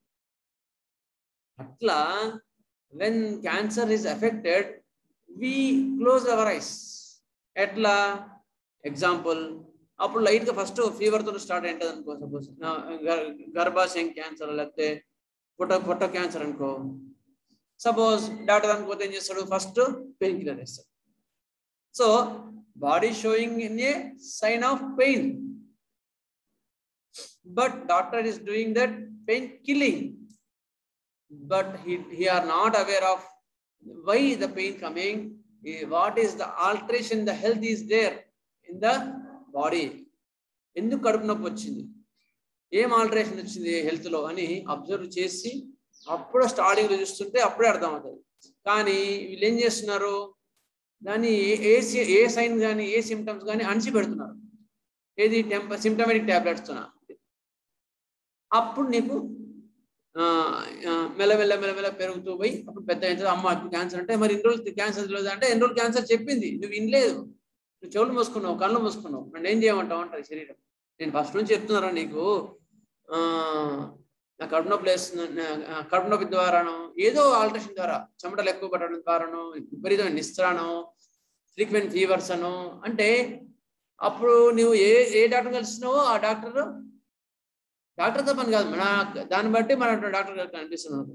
అట్లా when cancer is affected we close our eyes ఎట్లా ఎగ్జాంపుల్ అప్పుడు లైట్గా ఫస్ట్ ఫీవర్తో స్టార్ట్ అయింటుంది అనుకో సపోజ్ గర్భాశయం క్యాన్సర్ లేకపోతే పొట్ట పొట్ట క్యాన్సర్ అనుకో సపోజ్ డాక్టర్ అనుకోతే ఏం చేస్తాడు ఫస్ట్ పెయిన్ కిల్లర్ వేస్తాడు so body showing in a sign of pain but doctor is doing that pain killing but he, he are not aware of why the pain coming eh, what is the alteration the health is there in the body ఎందుకు కడుపు నొప్పి వచ్చింది ఏం alteration వచ్చింది health లో అని observe చేసి అప్పుడు స్టార్టింగ్ లో చూస్తుంటే అప్పుడే అర్థమవుతుంది కానీ వీళ్ళు ఏం చేస్తున్నారు దాన్ని ఏ ఏ సైన్ కానీ ఏ సిమ్టమ్స్ కానీ అణచి పెడుతున్నారు ఏది టెంప సిమ్టమేటిక్ టాబ్లెట్స్ అప్పుడు నీకు మెల్లమెల్ల మెల్లమెల్ల పెరుగుతూ పోయి అప్పుడు పెద్ద అవుతుంది అమ్మ ఇప్పుడు క్యాన్సర్ అంటే మరి ఎన్ని రోజులు క్యాన్సర్ తెలియదు అంటే ఎన్ని రోజులు క్యాన్సర్ చెప్పింది నువ్వు వినలేదు నువ్వు చెవులు మూసుకున్నావు కళ్ళు మూసుకున్నావు నన్ను ఏం చేయమంటావు అంటారు శరీరం నేను ఫస్ట్ నుంచి చెప్తున్నారా నీకు నా కడుపు నొప్పి వేస్తుంది కడుపు నొప్పి ద్వారాను ఏదో ఆల్టరేషన్ ద్వారా చెమటలు ఎక్కువ పట్టడం ద్వారాను విపరీతమైన నిస్త్రానం ఫ్రీక్వెంట్ ఫీవర్స్ అను అంటే అప్పుడు నువ్వు ఏ ఏ డాక్టర్ కలిసినావో ఆ డాక్టర్ డాక్టర్తో పని కాదు మన దాన్ని బట్టి మన డాక్టర్ గారు కనిపిస్తున్నారు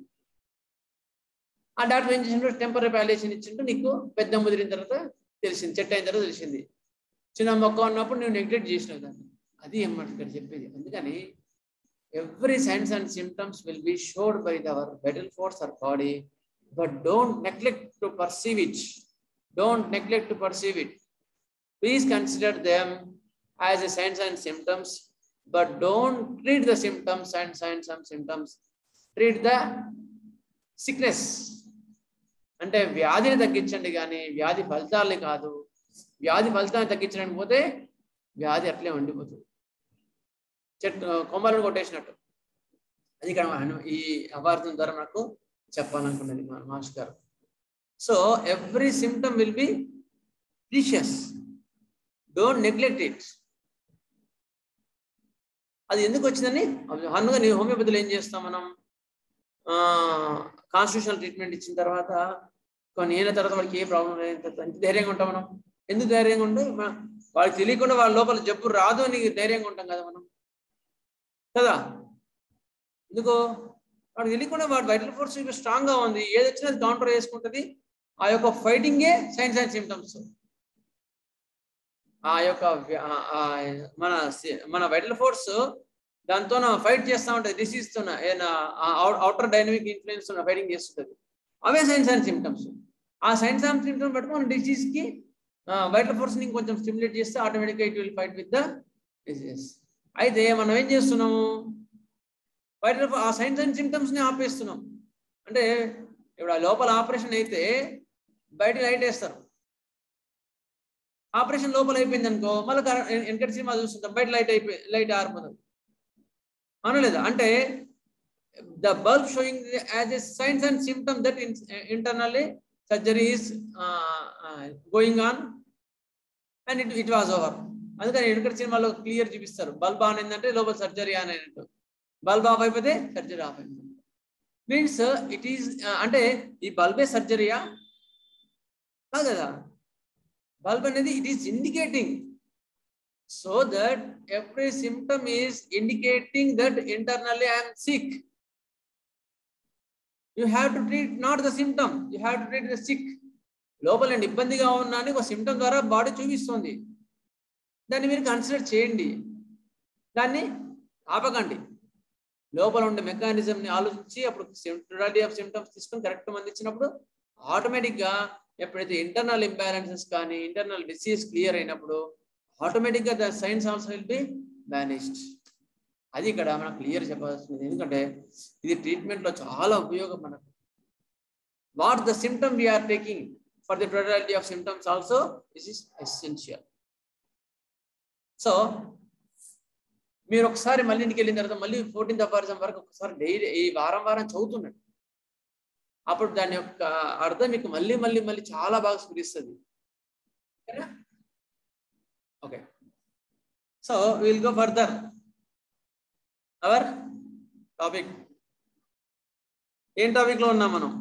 ఆ డాక్టర్ ఏం చేసిండు టెంపరీ ప్యాలేషన్ ఇచ్చిండు నీకు పెద్ద ముదిరిన తర్వాత తెలిసింది చెట్టు అయిన తర్వాత తెలిసింది చిన్న మొక్క ఉన్నప్పుడు నువ్వు నెగ్లెక్ట్ చేసినావు దాన్ని అది ఏమన్నమాట ఇక్కడ చెప్పేది అందుకని every signs and symptoms will be showed by the our vital force or body but don't neglect to perceive it don't neglect to perceive it please consider them as a signs and symptoms but don't treat the symptoms and signs and symptoms treat the sickness అంటే వ్యాధిని తగ్గించండి కానీ వ్యాధి ఫలితాలని కాదు వ్యాధి ఫలితాన్ని తగ్గించడానికి పోతే వ్యాధి అట్లే ఉండిపోతుంది చెట్టు కొమ్మలను కొట్టేసినట్టు అది ఇక్కడ ఈ అపార్థం ద్వారా నాకు చెప్పాలనుకున్నది మా మాస్టర్ గారు so every symptom will be precious don't neglect it అది ఎందుకు వచ్చిందని హన్నుగా నీ హోమియోపతిలో ఏం చేస్తాం మనం కాన్స్టిట్యూషనల్ ట్రీట్మెంట్ ఇచ్చిన తర్వాత కొన్ని ఏళ్ళ తర్వాత వాడికి ఏ ప్రాబ్లం లేదు ధైర్యంగా ఉంటాం మనం ఎందుకు ధైర్యంగా ఉంటే వాళ్ళకి తెలియకుండా వాళ్ళ లోపల జబ్బు రాదు అని ధైర్యంగా ఉంటాం కదా మనం కదా ఎందుకో వాడికి తెలియకుండా వాడి వైటల్ ఫోర్స్ స్ట్రాంగ్ గా ఉంది ఏది వచ్చినా కౌంటర్ చేసుకుంటుంది ఆ యొక్క ఫైటింగే సైన్స్ అండ్ సిమ్టమ్స్ ఆ యొక్క మన మన వైటల్ ఫోర్స్ దాంతో ఫైట్ చేస్తూ ఉంటుంది డిసీజ్ తో అవుటర్ డైనమిక్ ఇన్ఫ్లుయెన్స్ ఫైటింగ్ చేస్తుంటది అవే సైన్స్ అండ్ సిమ్టమ్స్ ఆ సైన్స్ అండ్ సిమ్టమ్స్ బట్టి మన డిసీజ్ కి వైటల్ ఫోర్స్ ని కొంచెం స్టిమ్యులేట్ చేస్తే ఆటోమేటిక్గా it will fight with the disease అయితే మనం ఏం చేస్తున్నాము వైటల్ ఆ సైన్స్ అండ్ సిమ్టమ్స్ ని ఆపేస్తున్నాం అంటే ఇప్పుడు ఆ లోపల ఆపరేషన్ అయితే బయట లైట్ వేస్తారు ఆపరేషన్ లోపల అయిపోయింది అనుకో మళ్ళీ వెనకటి సినిమా చూస్తుంటాం బయట లైట్ అయిపోయి లైట్ ఆరిపోతుంది అనలేదా అంటే the bulb showing as a signs and symptom that internally surgery is going on and it it was over అందుకని వెనకటి సినిమాలో క్లియర్ చూపిస్తారు బల్బ్ ఆన్ అయిందంటే లోపల సర్జరీ ఆన్ అయినట్టు బల్బ్ ఆఫ్ అయిపోతే సర్జరీ ఆఫ్ అయిపోయింది మీన్స్ ఇట్ ఈస్ అంటే ఈ బల్బే సర్జరీయా కాదు కదా bulb అనేది it is indicating so that every symptom is indicating that internally I am sick. You have to treat not the symptom, you have to treat the sick. లోపల ఇబ్బందిగా ఉన్నాను ఒక symptom ద్వారా బాడీ చూపిస్తుంది దాన్ని మీరు కన్సిడర్ చేయండి దాన్ని ఆపకండి లోపల ఉండే మెకానిజంని ఆలోచించి అప్పుడు టోటాలిటీ ఆఫ్ సిమ్టమ్స్ తీసుకొని కరెక్ట్ మంది ఇచ్చినప్పుడు ఆటోమేటిక్గా ఎప్పుడైతే ఇంటర్నల్ ఇంబ్యాలెన్సెస్ కానీ ఇంటర్నల్ డిసీజ్ క్లియర్ అయినప్పుడు ఆటోమేటిక్ గా the signs also will be managed అది ఇక్కడ మనం క్లియర్ చెప్పాల్సింది ఎందుకంటే ఇది ట్రీట్మెంట్ లో చాలా ఉపయోగం మనకు what the symptom we are taking for the totality of symptoms also this is essential so మీరు ఒకసారి మళ్ళీ ఇంటికి వెళ్ళిన తర్వాత మళ్ళీ ఫోర్టీన్త్ అపారిజం వరకు ఒకసారి డైలీ ఈ వారం వారం చదువుతున్నాడు అప్పుడు దాని యొక్క అర్థం మీకు మళ్ళీ మళ్ళీ మళ్ళీ చాలా బాగా స్ఫురిస్తుంది okay so will go further our topic ఏం టాపిక్ లో ఉన్నాం మనం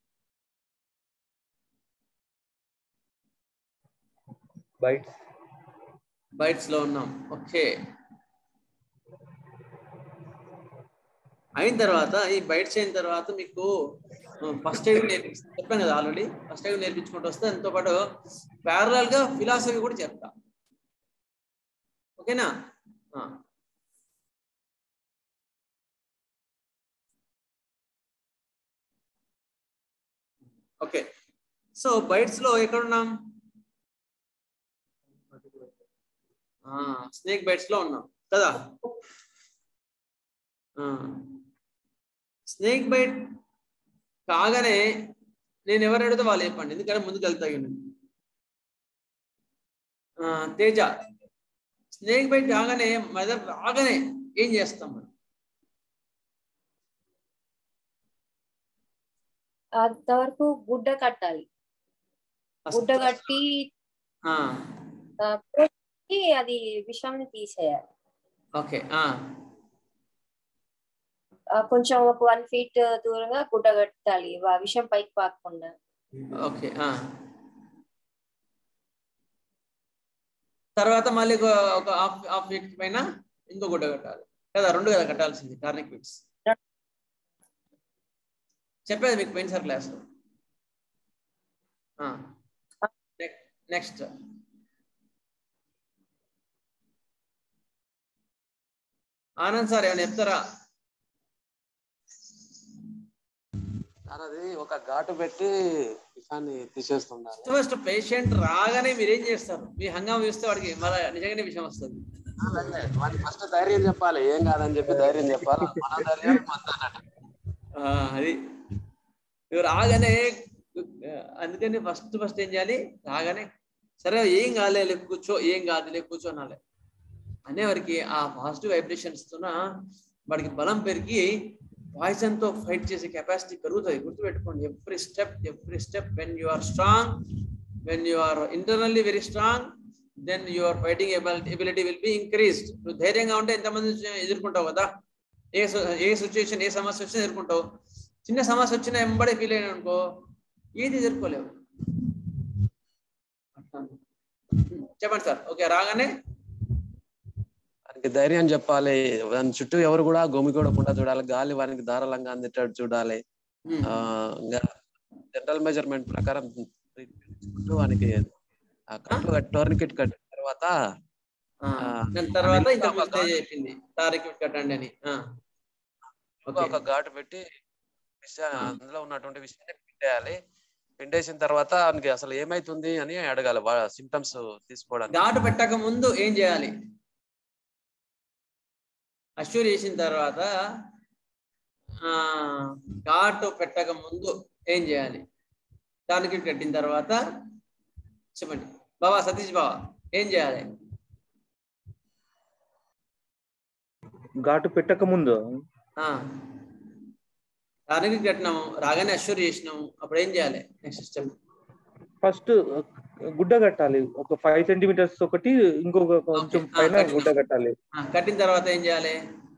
బైట్స్ బైట్స్ లో ఉన్నాం ఓకే అయిన తర్వాత ఈ బైట్స్ అయిన తర్వాత మీకు ఫస్ట్ ఎయిడ్ నేర్పిస్తాను చెప్పాను కదా ఆల్రెడీ ఫస్ట్ ఎయిడ్ నేర్పించుకుంటూ వస్తే దాంతో పాటు ప్యారలల్ గా ఫిలాసఫీ కూడా చెప్తా ఓకేనా ఆ. ఓకే సో బైట్స్ లో ఎక్కడున్నాం స్నేక్ బైట్స్ లో ఉన్నాం కదా స్నేక్ బైట్ కాగానే నేను ఎవరు అడిగితే వాళ్ళు చెప్పండి ఎందుకంటే ముందుకు వెళ్తాయి తేజ స్నేక్ బైట్ కాగానే మెదడు రాగానే ఏం చేస్తాం మనం అంతవరకు గుడ్డ కట్టాలి గుడ్డ కట్టి ఆ, ఆ, పోసి అది విషంని తీసేయాలి ఓకే ఆ, ఆ, కొంచెం ఒక వన్ ఫీట్ దూరంగా గుడ్డ కట్టాలి ఆ విషం పైకి పాకకుండా ఓకే ఆ. తర్వాత మళ్ళీ ఒక ఒక హాఫ్ హాఫ్ వీక్ పైన ఇంకో గుడ్డ కట్టాలి కదా రెండు కదా కట్టాల్సింది కార్నిక్ ఫిట్స్ చెప్పేది మీకు పోయిన sir class next Anand sir ఏమైనా చెప్తారా సార్ అది ఒక ఘాటు పెట్టి విషాన్ని తీసేస్తున్నారు ఫస్ట్ పేషెంట్ రాగానే మీరు ఏం చేస్తారు మీ హంగామా చూస్తే వాడికి మళ్ళీ నిజంగానే విషయం వస్తుంది వాడికి ఫస్ట్ ధైర్యం చెప్పాలి ఏం కాదని చెప్పి ధైర్యం చెప్పాలి మన ధైర్యం మన అన్నట్టు ఆ, అది ఇవి రాగానే ఆ, అందుకని ఫస్ట్ ఫస్ట్ ఏం చేయాలి రాగానే సరే ఏం కాలే లే కూర్చో ఏం కాదులే కూర్చో అనాలి అనేవారికి ఆ పాజిటివ్ వైబ్రేషన్స్ తోన వాడికి బలం పెరిగి పాయిజన్ తో ఫైట్ చేసే కెపాసిటీ పెరుగుతుంది గుర్తుపెట్టుకోండి every step every step when you are strong when you are internally very strong then your fighting ability will be increased నువ్వు ధైర్యంగా ఉంటే ఎంతమంది ఎదుర్కొంటావు కదా ఏ సు- ఏ సిచ్యుయేషన్ ఏ సమస్య వచ్చినా ఎదుర్కొంటావు చిన్న సమస్య వచ్చినా ఎంబడే ఫీల్ అయినా అనుకో ఏది ఎదుర్కోలేవు చెప్పండి సార్ ఓకే రాగానే వానికి ధైర్యం చెప్పాలి దాని చుట్టూ ఎవరు కూడా గోమికూడకుండా చూడాలి గాలి వానికి ధారాళంగా అందేటట్టు చూడాలి ఉమ్, ఆ జనరల్ మెజర్మెంట్ ప్రకారం treatment తీసుకుంటూ వానికి ఆ కట్టు టోర్నికెట్ కట్టిన తర్వాత ఆ, ఆ, దాని తర్వాత అది ఇంకా ఒక ముందే ఘాటు. చెప్పింది తారీఖు కట్టండి అని ఆ, ఓకే ఒక ఘాటు పెట్టి విష- అందులో ఉన్నటువంటి విషయాన్ని పిండేయాలి పిండేసిన తర్వాత వానికి అసలు ఏమైతుంది అని అడగాలి సిమ్టమ్స్ తీసుకోవడానికి ఘాటు పెట్టక ముందు ఏం చేయాలి అష్యూర్ చేసిన తర్వాత ఆ ఘాటు పెట్టక ముందు ఏం చేయాలి దానికి కట్టిన తర్వాత చెప్పండి బాబా సతీష్ బాబా ఏం చేయాలి ఘాటు పెట్టక ముందు ఆ దానికి కట్టినాము రాగానే అష్యూర్ చేసినాము అప్పుడు ఏం చేయాలి నెక్స్ట్ స్టెప్ ఫస్ట్ గుడ్డ కట్టాలి ఒక ఫైవ్ సెంటీమీటర్స్ ఒకటి ఇంకొక కొంచెం Okay. ఆ, పైన కట్టిన. గుడ్డ కట్టాలి కట్టిన తర్వాత ఏం చేయాలి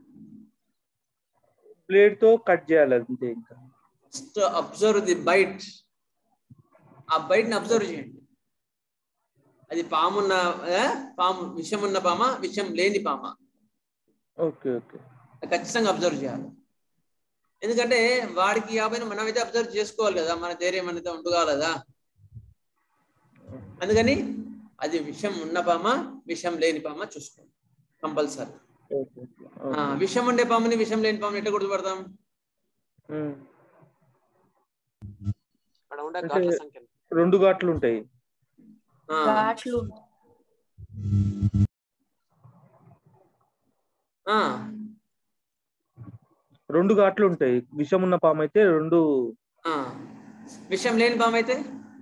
బ్లేడ్ తో కట్ చేయాలి అంతే ఇంకా ఫస్ట్ అబ్జర్వ్ ది బైట్ ఆ బైట్ ని అబ్జర్వ్ చేయండి అది పామున్న ఆ, పాము విషం ఉన్న పామ విషం లేని పామ ఓకే ఓకే ఖచ్చితంగా అబ్జర్వ్ చేయాలి ఎందుకంటే వాడికి యాభై మనమైతే అబ్జర్వ్ చేసుకోవాలి కదా మన ధైర్యం అనేది ఉండుకోవాలి కదా అందుకని అది విషం ఉన్న పామ విషం లేని పామ చూసుకోండి కంపల్సరీ ఓకే విషం ఉండే పాముని విషం లేని పాముని ఎట్లా గుర్తుపడతాం అక్కడ ఉండే అంటే- ఘాట్ల సంఖ్య రెండు ఘాట్లు ఉంటాయి ఆ, ఘాట్లు ఆ, రెండు ఘాట్లు ఉంటాయి విషం ఉన్న పాము అయితే రెండు ఆ. విషయం లేని పాము అయితే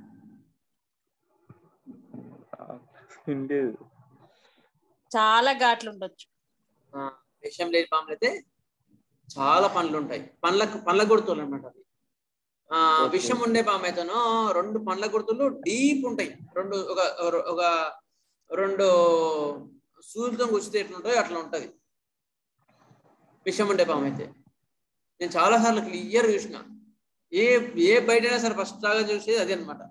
ఆ, ఉండేది చాలా ఘాట్లు ఉండొచ్చు ఆ, విషయం లేని పాములు అయితే చాలా పండ్లు ఉంటాయి పండ్ల పండ్ల గుర్తులు అనమాట అవి ఆ Okay. విషం ఉండే పాము అయితేనో రెండు పండ్ల గుర్తులు డీప్ ఉంటాయి రెండు ఒక ఒక- ఒక రెండు సూర్యుతో గుచ్చితే ఎట్లా ఉంటాయో అట్లా ఉంటది విషం ఉండే పాము అయితే నేను చాలా సార్లు క్లియర్ చూసిన ఏ ఏ బయట అయినా సరే ఫస్ట్ లాగా చూసేది అదే అనమాట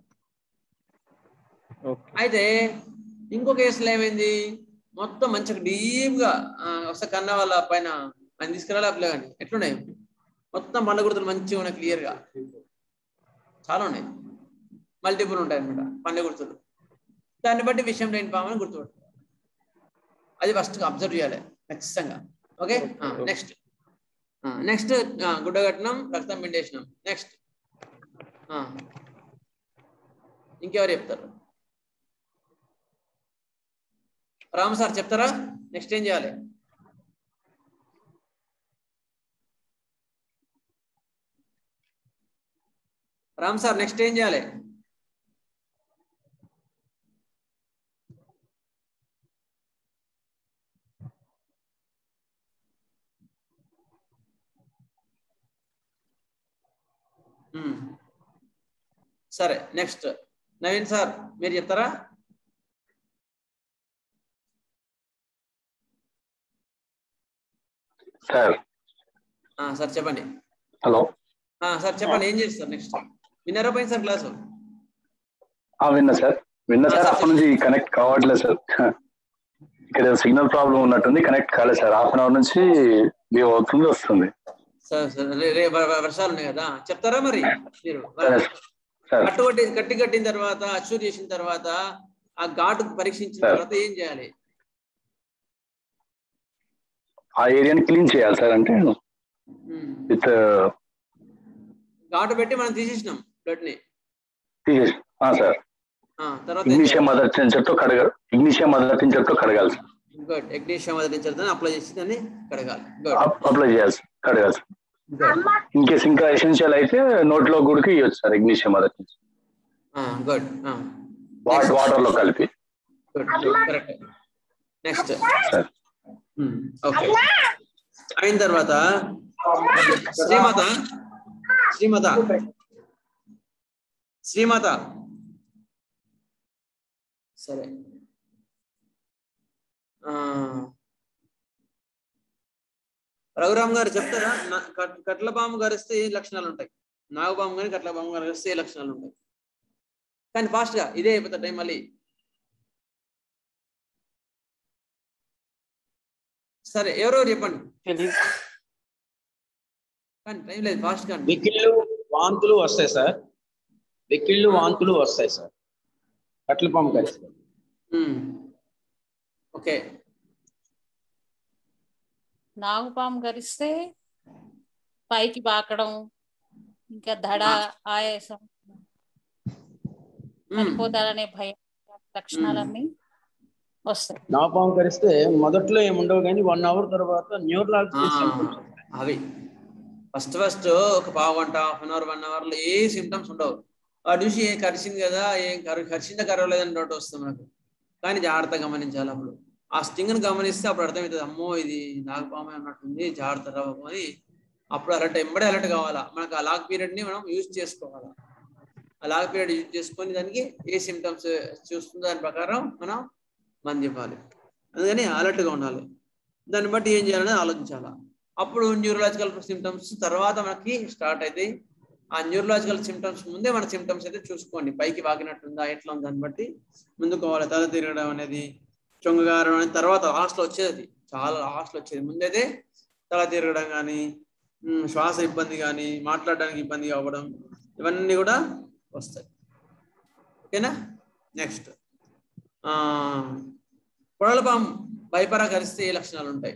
ఓకే అయితే ఇంకో కేసులో ఏమైంది మొత్తం మంచిగా డీప్ గా ఆ, ఒకసారి కన్న వాళ్ళ పైన ఆయన తీసుకురాలి అప్పులే కానీ ఎట్లున్నాయి మొత్తం పండ్ల గుర్తులు మంచిగా ఉన్నాయి క్లియర్ గా చాలా ఉన్నాయి మల్టిపుల్ ఉంటాయి అనమాట పండ్ల గుర్తులు దాన్ని బట్టి విషయం లేని పామని గుర్తుపట్టు అది ఫస్ట్ అబ్జర్వ్ చేయాలి ఖచ్చితంగా ఓకే నెక్స్ట్ నెక్స్ట్ గుడ్డగట్టడం రక్తం పిండేసినాం నెక్స్ట్ ఇంకెవరు చెప్తారు రామ్ సార్ చెప్తారా నెక్స్ట్ ఏం చేయాలి రామ్ సార్ నెక్స్ట్ ఏం చేయాలి మ్మ్. సరే నెక్స్ట్ నవీన్ సార్ మీరు చెప్తారా సార్ ఆ, సార్ చెప్పండి హలో ఆ, సార్ చెప్పండి ఏం చేస్తారు నెక్స్ట్ విన్నారా పోయింది సార్ క్లాసు ఆ, విన్నా సార్ విన్నా సార్ అప్పటి నుంచి కనెక్ట్ కావట్లేదు సార్ ఇక్కడ సిగ్నల్ ప్రాబ్లం ఉన్నట్టుంది కనెక్ట్ కాలేదు సార్ హాఫ్ అన్ అవర్ నుంచి లీవ్ అవుతుంది వస్తుంది సార్ సార్ రే- రే వ- వ- వర్షాలు ఉన్నాయి కదా చెప్తారా మరి మీరు సరే సార్ కట్టు కట్టి కట్టి కట్టిన తర్వాత అచ్చూరు చేసిన తర్వాత ఆ ఘాటు పరీక్షించిన సార్. తర్వాత ఏం చేయాలి ఆ ఏరియాని క్లీన్ చేయాలి సార్ అంటే మ్మ్. విత్ ఘాటు పెట్టి మనం తీసేసినాం బ్లడ్ ని తీసేసి ఆ, సార్ ఆ, తర్వాత ఏం ఇగ్నిషియం మదర్ తో కడగ ఇగ్నిషియం మదర్ తో కడగాలి సార్ గుడ్ ఎగ్నీషియం వదిలించడం అప్లై చేసి దాన్ని కడగాలి గుడ్ అప్లై చేయాలి సార్ కడగాలి సార్ గుడ్ ఇన్ కేస్ ఇంకా ఎసెన్షియల్ అయితే నోట్లో గుడికి ఇవ్వచ్చు sir echinacea mother good water water లో కలిపి good correct next sir okay అయిన తర్వాత శ్రీమాత శ్రీమాత శ్రీమాత సరే ఆ, రఘురామ్ గారు చెప్తారా నా- కట్- కట్ల పాము గరిస్తే ఏ లక్షణాలు ఉంటాయి నాగపాము కానీ కట్ల పాము గరిస్తే ఏ లక్షణాలు ఉంటాయి కానీ ఫాస్ట్ గా ఇదే అయిపోతుంది టైం మళ్ళీ సరే ఎవరెవరు చెప్పండి తెలీదు కానీ టైం లేదు ఫాస్ట్ గా వెక్కిళ్ళు వాంతులు వస్తాయి సార్ వెక్కిళ్ళు వాంతులు వస్తాయి సార్ కట్ల పాము కలిసి ఓకే నాగుపాము గరిస్తే పైకి బాకడం ఇంకా దడ ఆయాసం చనిపోతారనే భయం లక్షణాలన్నీ వస్తాయి నాగపాము కరిస్తే మొదట్లో ఏముండవు కానీ వన్ అవర్ తర్వాత న్యూరలాజికల్ సింప్టమ్స్ అవి ఫస్ట్ ఫస్ట్ ఒక పావు గంట half an hour one hour లో ఏ సిమ్టమ్స్ ఉండవు వాడు చూసి ఏం కరిచింది కదా ఏం కరు కరిచిందా కరవలేదని డౌట్ వస్తుంది మనకు కానీ జాగ్రత్త గమనించాలి అప్పుడు ఆ స్టింగ్ ని గమనిస్తే అప్పుడు అర్థమవుతుంది అమ్మో ఇది నాగపామే అన్నట్టుంది జాగ్రత్త రావు అని అప్పుడు అలర్ట్ ఎంబడే అలర్ట్ కావాలా మనకు ఆ లాక్ పీరియడ్ ని మనం యూజ్ చేసుకోవాలా ఆ లాక్ పీరియడ్ యూజ్ చేసుకొని దానికి ఏ సిమ్టమ్స్ చూస్తుందో దాని ప్రకారం మనం మంది ఇవ్వాలి అందుకని అలర్ట్ గా ఉండాలి దాన్ని బట్టి ఏం చేయాలని ఆలోచించాలా అప్పుడు న్యూరలాజికల్ సిమ్టమ్స్ తర్వాత మనకి స్టార్ట్ అయితే ఆ న్యూరలాజికల్ సిమ్టమ్స్ ముందే మన సిమ్టమ్స్ అయితే చూసుకోండి పైకి వాకినట్టుందా ఎట్లా ఉంది దాన్ని బట్టి ముందుకోవాలి తల తిరగడం అనేది చొంగగారం అనేది తర్వాత లాస్ట్ లో వచ్చేది అది. చాలా లాస్ట్ లో వచ్చేది ముందైతే తల తిరగడం కానీ శ్వాస ఇబ్బంది కానీ మాట్లాడడానికి ఇబ్బంది అవ్వడం ఇవన్నీ కూడా వస్తాయి ఓకేనా నెక్స్ట్ ఆ పొడలపాము భయపరా కరిస్తే ఏ లక్షణాలు ఉంటాయి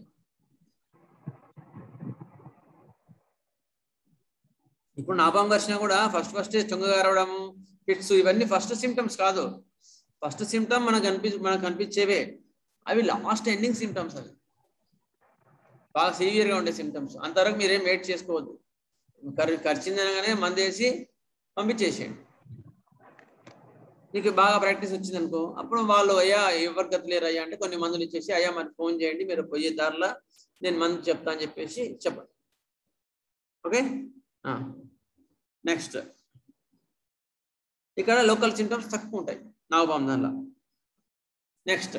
ఇప్పుడు నాభం ఘర్షణ కూడా ఫస్ట్ ఫస్ట్ చొంగగారవడము ఫిట్స్ ఇవన్నీ ఫస్ట్ సిమ్టమ్స్ కాదు ఫస్ట్ సిమ్టమ్ మనకు కనిపి మనకు కనిపించేవే అవి లాస్ట్ ఎండింగ్ సిమ్టమ్స్ అవి బాగా సివియర్ గా ఉండే సిమ్టమ్స్ అంతవరకు మీరేం వెయిట్ చేసుకోవద్దు ఖర్- ఖర్చింది అనగానే మందు వేసి పంపించేసేయండి నీకు బాగా ప్రాక్టీస్ వచ్చింది అనుకో అప్పుడు వాళ్ళు అయ్యా ఎవరు గతలేరు అయ్యా అంటే కొన్ని మందులు ఇచ్చేసి అయ్యా మరి ఫోన్ చేయండి మీరు పోయే దారిలో నేను మందు చెప్తా అని చెప్పేసి చెప్పండి ఓకే నెక్స్ట్ ఇక్కడ లోకల్ సింటమ్స్ తక్కువ ఉంటాయి నాగపాము దానిలో నెక్స్ట్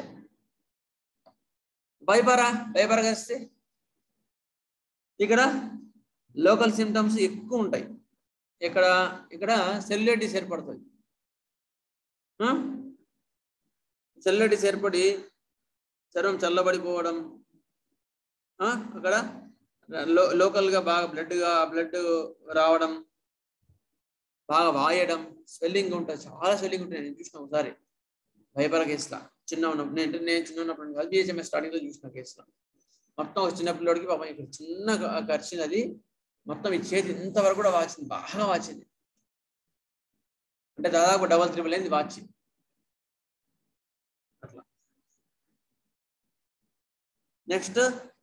భయపరా భయపరా కలిస్తే ఇక్కడ లోకల్ సిమ్టమ్స్ ఎక్కువ ఉంటాయి ఇక్కడ ఇక్కడ సెల్యులైటిస్ ఏర్పడుతుంది సెల్యులైటిస్ ఏర్పడి చర్మం చల్లబడిపోవడం ఆ, అక్కడ లో లోకల్ గా బాగా బ్లడ్ గా బ్లడ్ రావడం బాగా వాయడం స్వెల్లింగ్ ఉంటుంది చాలా స్వెల్లింగ్ ఉంటుంది నేను చూసిన ఒకసారి భయపర కేసులా చిన్న ఉన్నప్పుడు నేను నేను చిన్న ఉన్నప్పుడు కాదు బిహెచ్ఎంఎస్ స్టార్టింగ్ లో చూసిన కేసులో మొత్తం ఒక చిన్న పిల్లోడికి పాపం ఇక్కడ చిన్న ఖర్చుని అది మొత్తం ఈ చేతి ఇంతవరకు కూడా వాచింది బాగా వాచింది అంటే దాదాపు డబల్ త్రిబుల్ అయింది వాచి అట్లా నెక్స్ట్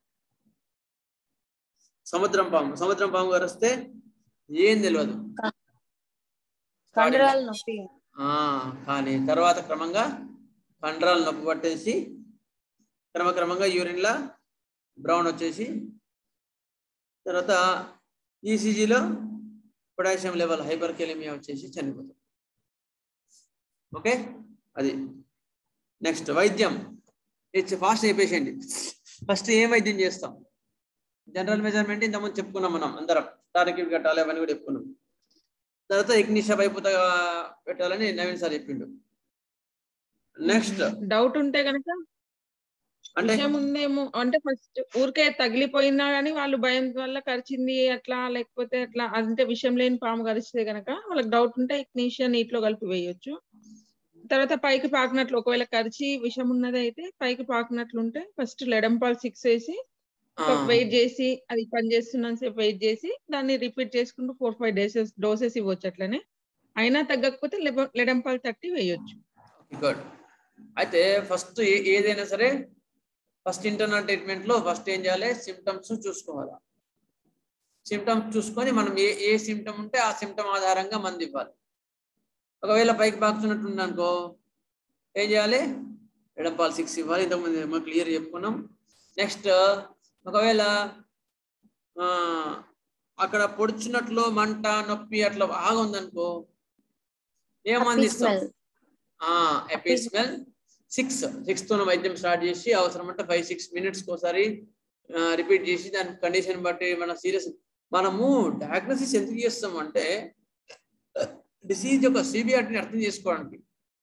సముద్రం పాము సముద్రం పాము గారు వస్తే ఏం తెలియదు కండరాలు నొప్పి ఆ, కానీ తర్వాత క్రమంగా కండరాలు నొప్పి పట్టేసి క్రమక్రమంగా యూరిన్లా బ్రౌన్ వచ్చేసి తర్వాత ఈసీజీలో పొటాషియం లెవెల్ హైపర్ కెలిమియా వచ్చేసి చనిపోతుంది ఓకే అది నెక్స్ట్ వైద్యం ఇట్స్ ఫాస్ట్ అయిపోయేయండి ఫస్ట్ ఏం వైద్యం చేస్తాం జనరల్ మెజర్మెంట్ ఇంతకుముందు చెప్పుకున్నాం మనం అందరం టార్గెట్ కట్టాలి అవన్నీ కూడా చెప్పుకున్నాం తర్వాత ఇగ్నిషా వైపుత పెట్టాలని నవీన్ సార్ చెప్పిండు నెక్స్ట్ డౌట్ ఉంటే గనక అంటే విషయం ఉందేమో అంటే ఫస్ట్ ఊరికే తగిలిపోయినా కానీ వాళ్ళు భయం వల్ల కరిచింది అట్లా లేకపోతే అట్లా అంటే విషయం లేని పాము కరిస్తే గనక వాళ్ళకి డౌట్ ఉంటే ఇగ్నిషియా నీటిలో కలిపి వేయొచ్చు తర్వాత పైకి పాకినట్లు ఒకవేళ కరిచి విషం ఉన్నది అయితే పైకి పాకినట్లు ఉంటే ఫస్ట్ లెడంపాల్ సిక్స్ వేసి ఆ, వెయిట్ చేసి అది పని చేస్తున్నంత సేపు వెయిట్ చేసి దాన్ని రిపీట్ చేసుకుంటూ ఫోర్ ఫైవ్ డేసెస్ డోసెస్ ఇవ్వచ్చు అట్లనే అయినా తగ్గకపోతే లెడంపాల్ థర్టీ వేయొచ్చు గుడ్ అయితే ఫస్ట్ ఏదైనా సరే ఫస్ట్ ఇంటర్నల్ ట్రీట్మెంట్ లో ఫస్ట్ ఏం చేయాలి సిమ్టమ్స్ చూసుకోవాలి సిమ్టమ్స్ చూసుకొని మనం ఏ ఏ సిమ్టమ్ ఉంటే ఆ సిమ్టమ్ ఆధారంగా మంది ఇవ్వాలి ఒకవేళ పైకి బాగుతున్నట్టుంది అనుకో ఏం చేయాలి ఎడంపాల్ సిక్స్ ఇవ్వాలి ఇంతకుముందు ఏమో క్లియర్ చెప్పుకున్నాం నెక్స్ట్ ఒకవేళ ఆ, అక్కడ పొడుచున్నట్లు మంట నొప్పి అట్లా బాగా ఉందనుకో ఏం మంది ఇస్తాం స్మెల్ ఎపీ స్మెల్ సిక్స్ సిక్స్ తో వైద్యం స్టార్ట్ చేసి అవసరం అంటే ఫైవ్ సిక్స్ మినిట్స్ ఒకసారి రిపీట్ చేసి దాని కండిషన్ బట్టి మన సీరియస్ మనము డయాగ్నోసిస్ ఎందుకు చేస్తాం అంటే డిసీజ్ యొక్క సిబిఆర్టీని అర్థం చేసుకోవడానికి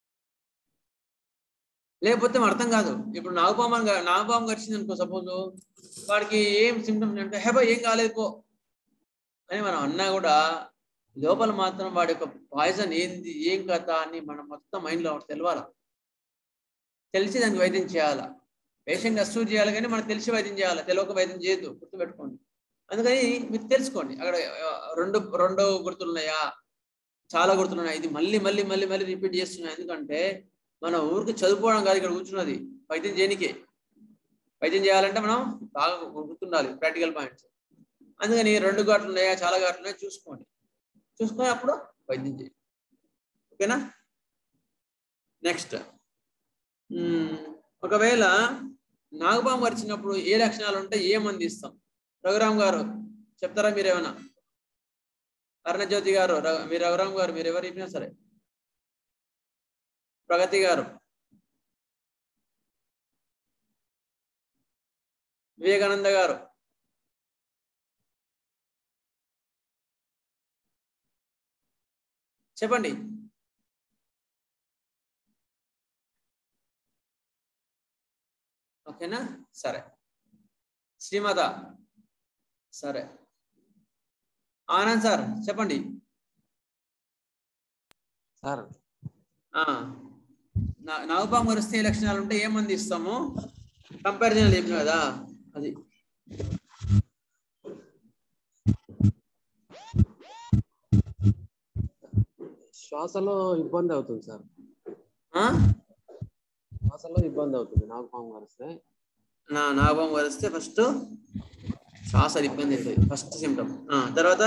లేకపోతే మనం అర్థం కాదు ఇప్పుడు నాగపాము అని- నాగపాము గడిచింది అనుకో సపోజ్ వాడికి ఏం సిమ్టమ్స్ అంటే హెబా ఏం కాలేదు పో అని మనం అన్నా కూడా లోపల మాత్రం వాడి యొక్క పాయిజన్ ఏంది ఏం కథ అని మనం మొత్తం మైండ్లో తెలవాలా తెలిసి దానికి వైద్యం చేయాలా పేషెంట్ అసూర్ చేయాలి కానీ మనకు తెలిసి వైద్యం చేయాలి తెలియక వైద్యం చేయొద్దు గుర్తుపెట్టుకోండి అందుకని మీరు తెలుసుకోండి అక్కడ ఆ, రెండు రెండు గుర్తులున్నాయా చాలా గుర్తున్నాయి ఇది మళ్ళీ మళ్ళీ మళ్ళీ మళ్ళీ రిపీట్ చేస్తున్నాయి ఎందుకంటే మన ఊరికి చదువుకోవడం కాదు ఇక్కడ కూర్చున్నది వైద్యం చేయనికే వైద్యం చేయాలంటే మనం బాగా గుర్తుండాలి ప్రాక్టికల్ పాయింట్స్ అందుకని రెండు ఘాట్లు ఉన్నాయా చాలా ఘాట్లు ఉన్నాయా చూసుకోండి చూసుకొని అప్పుడు వైద్యం చేయండి ఓకేనా నెక్స్ట్ ఒకవేళ నాగపాము వచ్చినప్పుడు ఏ లక్షణాలు ఉంటాయి ఏ మంది ఇస్తాం రఘురామ్ గారు చెప్తారా మీరేమన్నా అరుణజ్యోతి గారు ర- మీరు రఘురామ్ గారు మీరు ఎవరు చెప్పినా సరే ప్రగతి గారు వివేకానంద గారు చెప్పండి ఓకేనా సరే శ్రీమాత సరే ఆనంద్ సార్ చెప్పండి సార్ ఆ, నా- నాగపాము వరిస్తే ఏ లక్షణాలు ఉంటే ఏ మంది ఇస్తాము కంపారిజన్ చెప్పిన కదా అది శ్వాసలో ఇబ్బంది అవుతుంది సార్ ఆ? శ్వాస శ్వాసలో ఇబ్బంది అవుతుంది నాకు పాము కరిస్తే నా నాభం వరిస్తే ఫస్ట్ శ్వాస ఇబ్బంది అవుతుంది ఫస్ట్ సిమ్టమ్ తర్వాత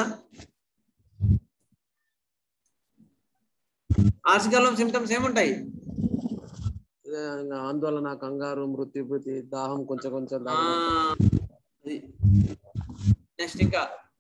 ఆర్సికాలం సిమ్టమ్స్ ఏముంటాయి ఇదే ఇంకా ఆందోళన కంగారు మృత్యుభృతి దాహం కొంచెం కొంచెం ఆ, తాగడం. అది నెక్స్ట్ ఇంకా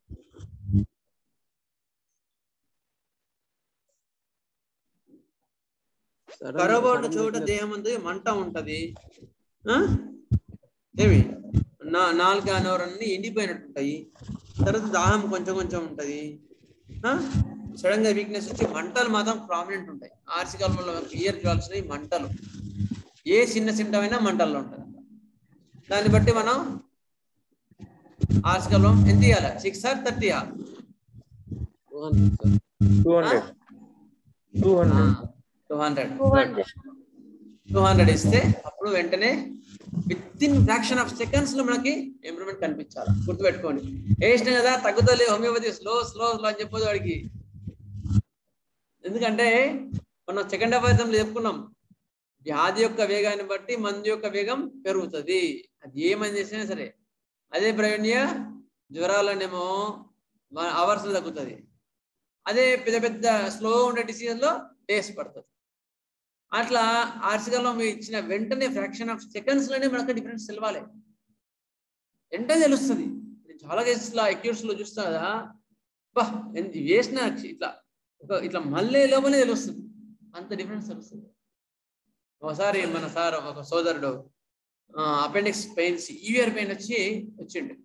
Sudden- కరవబడిన sudden చోట weakness. దేహం అంతా మంట ఉంటది ఆ? ఏమి నా నాలుగు అనవరన్నీ ఎండిపోయినట్టు ఉంటాయి తర్వాత దాహం కొంచెం కొంచెం ఉంటది సడన్ గా వీక్నెస్ వచ్చి మంటలు మాత్రం ప్రామినెంట్ ఉంటాయి ఆర్సికల్ క్లియర్ చేయాల్సినవి మంటలు ఏ చిన్న సిమ్టమ్ అయినా మంటల్లో ఉంటుంది దాన్ని బట్టి మనం ఆర్సికల్ ఎంత ఇవ్వాలి సిక్స్ ఆర్ థర్టీయా two hundred sir two hundred two hundred two hundred two hundred two hundred ఇస్తే అప్పుడు వెంటనే within fraction of seconds లో మనకి ఇంప్రూవ్మెంట్ కనిపించాలి గుర్తుపెట్టుకోండి వేసిన కదా తగ్గుతలే హోమియోపతి స్లో స్లో స్లో అని చెప్పొద్దు వాడికి ఎందుకంటే మనం సెకండ్ అపాయితంలో చెప్పుకున్నాం వ్యాధి యొక్క వేగాన్ని బట్టి మందు యొక్క వేగం పెరుగుతుంది అది ఏ మంది చేసినా సరే అదే ప్రవీణ్య జ్వరాలనేమో అవర్స్ తగ్గుతుంది అదే పెద్ద పెద్ద స్లో ఉండే డిసీజ్ లో డేస్ పడుతుంది అట్లా ఆర్సికల్లో మీరు ఇచ్చిన వెంటనే ఫ్రాక్షన్ ఆఫ్ సెకండ్స్ లోనే మనకు డిఫరెన్స్ తెలవాలి వెంటనే తెలుస్తుంది నేను చాలా కేసెస్ లో అక్యూర్స్ లో చూస్తా కదా బా ఎంత వేసిన ఇట్లా ఒక ఇట్లా మళ్ళీ లోపలే తెలుస్తుంది అంత డిఫరెన్స్ తెలుస్తుంది ఒకసారి మన సార్ ఒక సోదరుడు అపెండిక్స్ పెయిన్స్ ఈవియర్ పెయిన్ వచ్చి వచ్చిండు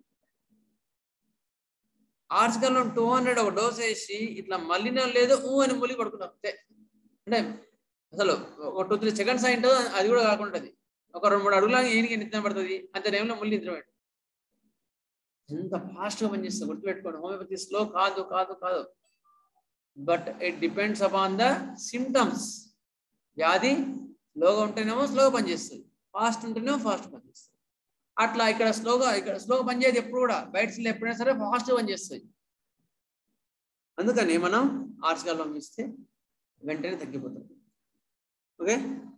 ఆర్సికల్లో టూ హండ్రెడ్ ఒక డోస్ వేసి ఇట్లా మళ్ళీ లేదు ఊ అని మూలి పడుకున్నాం అంతే అంటే అసలు ఒక టూ త్రీ సెకండ్స్ అయింటో అది కూడా కాకుండా ఒక రెండు మూడు అడుగులా ఈయనకి నిద్ర పడుతుంది అంత టైంలో మళ్ళీ నిద్ర పెట్టు ఎంత ఫాస్ట్ గా పనిచేస్తుంది గుర్తుపెట్టుకోండి హోమియోపతి స్లో కాదు కాదు కాదు but it depends upon the symptoms వ్యాధి స్లోగా ఉంటేనేమో స్లోగా పనిచేస్తుంది ఫాస్ట్ ఉంటేనేమో ఫాస్ట్ పనిచేస్తుంది అట్లా ఇక్కడ స్లోగా ఇక్కడ స్లోగా పనిచేయదు ఎప్పుడు కూడా బయట ఎప్పుడైనా సరే ఫాస్ట్ పనిచేస్తుంది అందుకని మనం ఆర్సికల్లం ఇస్తే వెంటనే తగ్గిపోతుంది ఓకే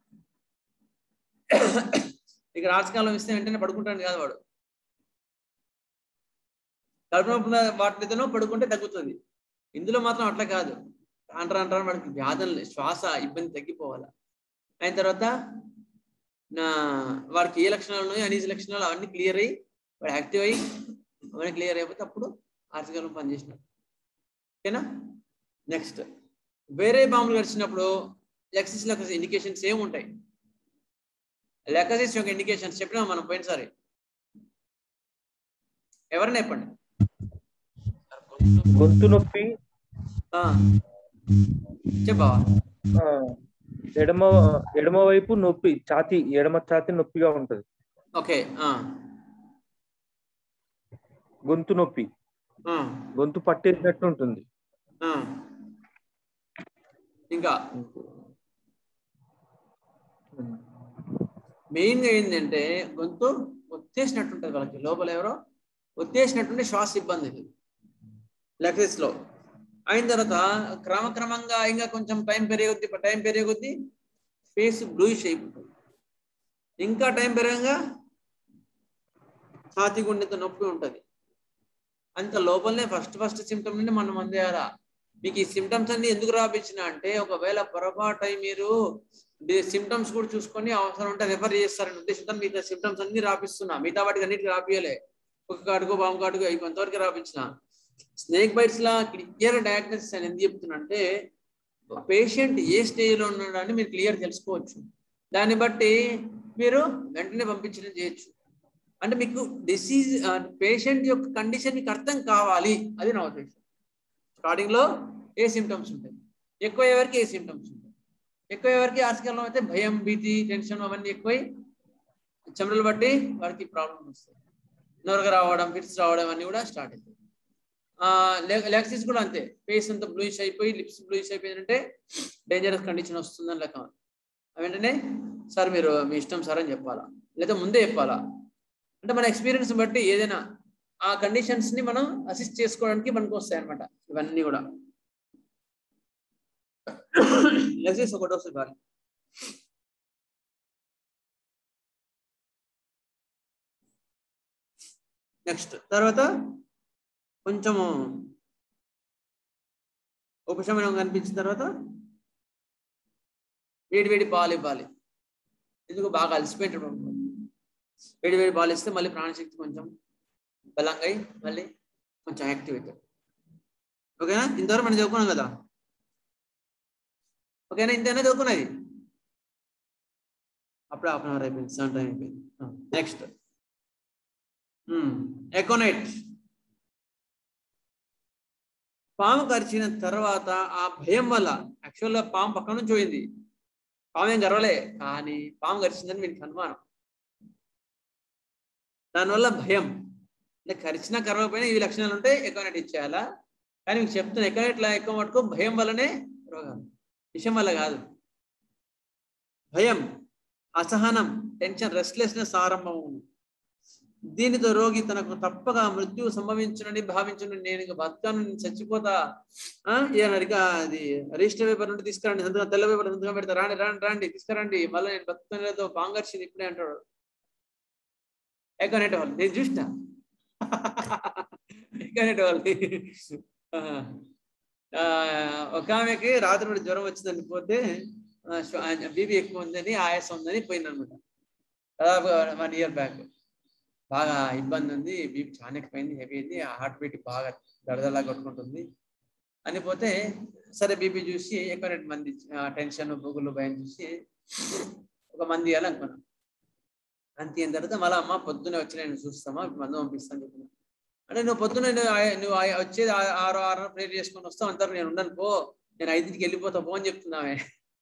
ఇక్కడ ఆర్సికాలం ఇస్తే వెంటనే పడుకుంటాడు కాదు వాడు కడుపున వాటితోనో పడుకుంటే తగ్గుతుంది ఇందులో మాత్రం అట్లా కాదు అంటారు అంటారు వాడికి వ్యాధులు శ్వాస ఇబ్బంది తగ్గిపోవాలి అయిన తర్వాత నా వాడికి ఏ లక్షణాలు ఉన్నాయో అనీజీ లక్షణాలు అవన్నీ క్లియర్ అయ్యి వాడు యాక్టివ్ అయ్యి అవన్నీ క్లియర్ అయిపోతే అప్పుడు ఆర్సికాలం పనిచేసినట్టు ఓకేనా నెక్స్ట్ వేరే బాంబులు గడిచినప్పుడు లెక్సిస్ లెక్కస్ ఇండికేషన్స్ ఏముంటాయి లెక్కసిస్ యొక్క ఇండికేషన్స్ చెప్పినా మనం పోయినసారి ఎవరైనా చెప్పండి గొంతు నొప్పి ఆ, చెప్పవా ఆ, ఎడమ ఎడమ వైపు నొప్పి ఛాతి ఎడమ ఛాతి నొప్పిగా ఉంటది ఓకే ఆ, గొంతు నొప్పి ఆ, గొంతు పట్టేసినట్టు ఉంటుంది ఆ. ఇంకా మెయిన్ గా ఏంటంటే గొంతు ఒత్తేసినట్టు ఉంటుంది వాళ్ళకి లోపల ఎవరో ఒత్తేసినట్టుంటే శ్వాస ఇబ్బంది ఇది లెక్సిస్ లో అయిన తర్వాత క్రమక్రమంగా ఇంకా కొంచెం టైం పెరిగే కొద్దీ టైం పెరిగే కొద్దీ ఫేస్ బ్లూయిష్ అయిపోతుంది ఇంకా టైం పెరగంగా ఛాతీ గుండెతో నొప్పి ఉంటుంది అంత లోపలనే ఫస్ట్ ఫస్ట్ సిమ్టమ్ నుండి మనం అందేయాలా మీకు ఈ సిమ్టమ్స్ అన్ని ఎందుకు రాపించిన అంటే ఒకవేళ పొరపాటు అయి మీరు సిమ్టమ్స్ కూడా చూసుకొని అవసరం ఉంటే రెఫర్ చేస్తారని ఉద్దేశంతో మిగతా సిమ్టమ్స్ అన్ని రాపిస్తున్నా మిగతా వాటికి అన్నిటికీ రాపియలే ఒక కాటుకో బాంబు కాటుకో అవి కొంతవరకు రాపించిన స్నేక్ బైట్స్ లా క్లియర్ డయాగ్నోసిస్ అని ఎందుకు చెప్తున్నా అంటే పేషెంట్ ఏ స్టేజ్ లో ఉన్నాడని మీరు క్లియర్ తెలుసుకోవచ్చు దాన్ని బట్టి మీరు వెంటనే పంపించడం చేయొచ్చు అంటే మీకు డిసీజ్ పేషెంట్ యొక్క కండిషన్ మీకు అర్థం కావాలి అది నా ఉద్దేశం స్టార్టింగ్ లో ఏ సిమ్టమ్స్ ఉంటాయి ఎక్కువ ఎవరికి ఏ సిమ్టమ్స్ ఉంటాయి ఎక్కువ ఎవరికి ఆస్కాలం అయితే భయం భీతి టెన్షన్ అవన్నీ ఎక్కువై చెమటలు బట్టి వాడికి ప్రాబ్లమ్ వస్తాయి నొరగ రావడం ఫిట్స్ రావడం అన్నీ కూడా స్టార్ట్ అవుతాయి లెక్సిస్ కూడా అంతే ఫేస్ అంతా బ్లూయిష్ అయిపోయి లిప్స్ బ్లూయిష్ అయిపోయిందంటే డేంజరస్ కండిషన్ వస్తుందని లెక్క వెంటనే సార్ మీరు మీ ఇష్టం సార్ అని చెప్పాలా లేదా ముందే చెప్పాలా అంటే మన ఎక్స్పీరియన్స్ బట్టి ఏదైనా ఆ కండిషన్స్ ని మనం అసిస్ట్ చేసుకోవడానికి మనకు వస్తాయి అనమాట ఇవన్నీ కూడా లెక్సిస్ ఒక డోస్ ఇవ్వాలి నెక్స్ట్ తర్వాత కొంచెము ఉపశమనం కనిపించిన తర్వాత వేడి వేడి పాలు ఇవ్వాలి ఎందుకు బాగా అలసిపోయినప్పుడు వేడి వేడి పాలు ఇస్తే మళ్ళీ ప్రాణశక్తి కొంచెం బలంగా అయి మళ్ళీ కొంచెం యాక్టివ్ అవుతాడు ఓకేనా ఇంతవరకు మనం చదువుకున్నాం కదా ఓకేనా ఇంతైనా చదువుకున్నది అప్పుడు హాఫ్ అన్ అవర్ అయిపోయింది సెవెన్ టైం అయిపోయింది నెక్స్ట్ ఎకోనైట్ పాము కరిచిన తర్వాత ఆ భయం వల్ల యాక్చువల్గా పాము పక్క నుంచి పోయింది పాము ఏం గర్వలే కానీ పాము కరిచిందని వీనికి అనుమానం దానివల్ల భయం అంటే కరిచినా కరవకపోయినా ఈ లక్షణాలు ఉంటే ఎకోనైట్ ఇచ్చేయాలా కానీ మీకు చెప్తున్నా ఎకోనైట్లా ఎక్కువ మటుకు భయం వల్లనే రోగాలు విషయం వల్ల కాదు భయం అసహనం టెన్షన్ రెస్ట్లెస్నెస్ ఆరంభం దీనితో రోగి తనకు తప్పక మృత్యు సంభవించునని భావించును నేను ఇక బతకాను నేను చచ్చిపోతా ఆ ఏమరిక అది రిజిస్టర్ పేపర్ నుండి తీసుకురండి సంతకం తెల్ల పేపర్ సంతకం పెడతా రాండి రాండి రాండి తీసుకురండి మళ్ళీ నేను బతుకుతాను లేదో పాంగర్షిని ఇప్పుడే అంటాడు ఎక్కనేట వాళ్ళు నేను చూసిన ఎక్కనేట వాళ్ళు ఒక ఆమెకి రాత్రి నుండి జ్వరం వచ్చిందని పోతే బీపీ ఎక్కువ ఉందని ఆయాసం ఉందని పోయింది అనమాట దాదాపు వన్ ఇయర్ బ్యాక్ బాగా ఇబ్బంది ఉంది బీపీ చాలా ఎక్కువైంది హెవీ అయింది హార్ట్ బీట్ బాగా దడదలా కొట్టుకుంటుంది అని పోతే సరే బీపీ చూసి ఎక్కువ రెండు మంది టెన్షన్ బుగులు భయం చూసి ఒక మంది ఇవ్వాలి అనుకున్నాం అంతే అయిన తర్వాత మళ్ళీ అమ్మ పొద్దున్నే వచ్చి నేను చూస్తామా మందు పంపిస్తాను చెప్పిన అంటే నువ్వు పొద్దున్న నువ్వు వచ్చేది ఆరు ఆరు ప్రేర్ చేసుకొని వస్తావు అంటారు నేను ఉండను పో నేను ఐదింటికి వెళ్ళిపోతా పో అని చెప్తున్నామే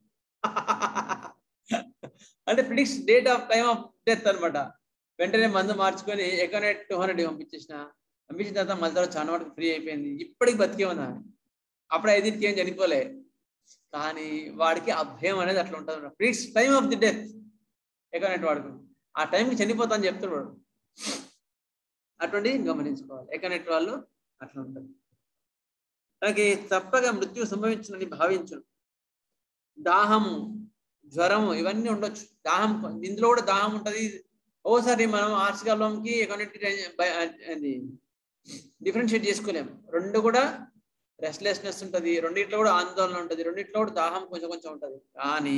అంటే predicts date of time of death అనమాట వెంటనే మందు మార్చుకొని ఎకనెట్ టూ హండ్రెడ్ పంపించేసిన పంపించిన తర్వాత మళ్ళీ తర్వాత చాలా వరకు ఫ్రీ అయిపోయింది ఇప్పటికి బతికే ఉన్నా అప్పుడు ఐదింటికి ఏం చనిపోలే కానీ వాడికి ఆ భయం అనేది అట్లా ఉంటుంది predicts time of the death aconite వాడుకు ఆ టైంకి చనిపోతా అని చెప్తున్నాడు అటువంటి గమనించుకోవాలి ఎకనెట్ వాళ్ళు అట్లా ఉంటుంది అలాగే తప్పగా మృత్యు సంభవించునని భావించు దాహము జ్వరము ఇవన్నీ ఉండొచ్చు దాహం ఇందులో కూడా దాహం ఉంటది ఓసారి మనం ఆర్సికల్వంకి అది డిఫరెన్షియేట్ చేసుకోలేము రెండు కూడా రెస్ట్లెస్నెస్ ఉంటుంది రెండిట్లో కూడా ఆందోళన ఉంటుంది రెండిట్లో కూడా దాహం కొంచెం కొంచెం ఉంటుంది కానీ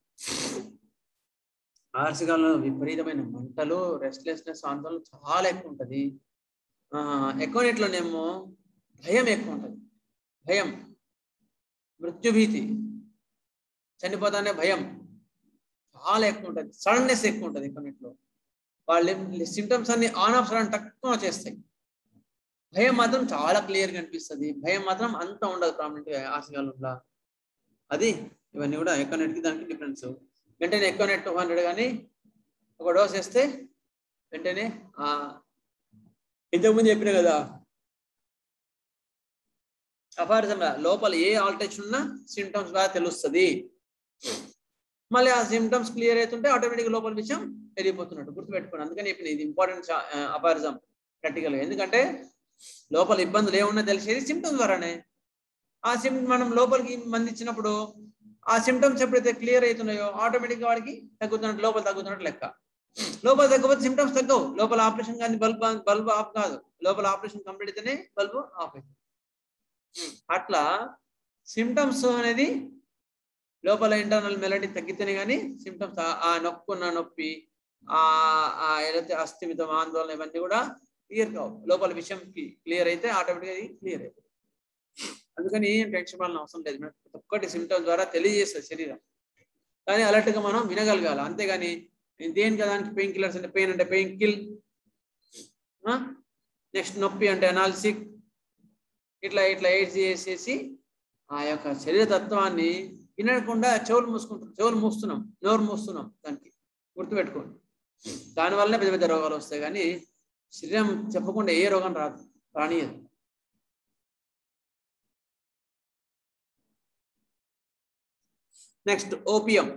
ఆర్సికల్లో విపరీతమైన మంటలు రెస్ట్లెస్నెస్ ఆందోళన చాలా ఎక్కువ ఉంటుంది ఎక్కువనిట్లోనేమో భయం ఎక్కువ ఉంటుంది భయం మృత్యుభీతి చనిపోతానే భయం చాలా ఎక్కువ ఉంటుంది సడన్నెస్ ఎక్కువ ఉంటుంది కొన్నిట్లో వాళ్ళ సిమ్టమ్స్ అన్ని ఆన్ ఆఫ్ సడన్ తక్కువ చేస్తాయి భయం మాత్రం చాలా క్లియర్ గా అనిపిస్తుంది భయం మాత్రం అంత ఉండదు ప్రామినెంట్ ఆశకాలంలో అది ఇవన్నీ కూడా ఎక్కనెట్కి దానికి డిఫరెన్స్ వెంటనే ఎక్కనెట్ టూ హండ్రెడ్ కానీ ఒక డోస్ వేస్తే వెంటనే ఇంతకుముందు చెప్పిన కదా అపారిజం లోపల ఏ ఆల్టరేషన్ ఉన్నా సిమ్టమ్స్ బాగా తెలుస్తుంది మళ్ళీ ఆ సిమ్టమ్స్ క్లియర్ అవుతుంటే ఆటోమేటిక్ లోపల విషయం వెళ్ళిపోతున్నట్టు గుర్తుపెట్టుకోండి అందుకని ఇప్పుడు ఇది ఇంపార్టెంట్ అపారిజం ప్రాక్టికల్ ఎందుకంటే లోపల ఇబ్బందులు ఏమున్నా తెలిసేది సిమ్టమ్స్ ద్వారానే ఆ సిమ్ మనం లోపలికి మంది ఇచ్చినప్పుడు ఆ సిమ్టమ్స్ ఎప్పుడైతే క్లియర్ అవుతున్నాయో ఆటోమేటిక్ వాడికి తగ్గుతున్నట్టు లోపల తగ్గుతున్నట్టు లెక్క లోపల తగ్గకపోతే సిమ్టమ్స్ తగ్గవు లోపల ఆపరేషన్ కానీ బల్బ్ బల్బ్ ఆఫ్ కాదు లోపల ఆపరేషన్ కంప్లీట్ అయితేనే బల్బ్ ఆఫ్ అవుతుంది అట్లా సిమ్టమ్స్ అనేది లోపల ఇంటర్నల్ మెలడీ తగ్గితేనే కానీ సిమ్టమ్స్ ఆ నొక్కున్న నొప్పి ఆ ఏదైతే అస్థిమితం ఆందోళన ఇవన్నీ కూడా క్లియర్ కావు లోపల విషయం క్లియర్ అయితే ఆటోమేటిక్గా క్లియర్ అవుతుంది అందుకని ఏం టెన్షన్ పడాలని అవసరం లేదు ప్రతి ఒక్కటి సిమ్టమ్ ద్వారా తెలియజేస్తుంది శరీరం కానీ అలర్ట్గా మనం వినగలగాలి అంతేగాని దేనికి దానికి పెయిన్ కిల్లర్స్ అంటే పెయిన్ అంటే పెయిన్ కిల్ నెక్స్ట్ నొప్పి అంటే అనాలిసిక్ ఇట్లా ఇట్లా ఎయిడ్స్ చేసేసి ఆ యొక్క శరీర తత్వాన్ని వినకుండా చెవులు మూసుకుంటాం చెవులు మూస్తున్నాం నోరు మూస్తున్నాం దానికి గుర్తుపెట్టుకోండి దానివల్లనే పెద్ద పెద్ద రోగాలు వస్తాయి కానీ శరీరం చెప్పకుండా ఏ రోగం రాదు రానియదు నెక్స్ట్ ఓపియం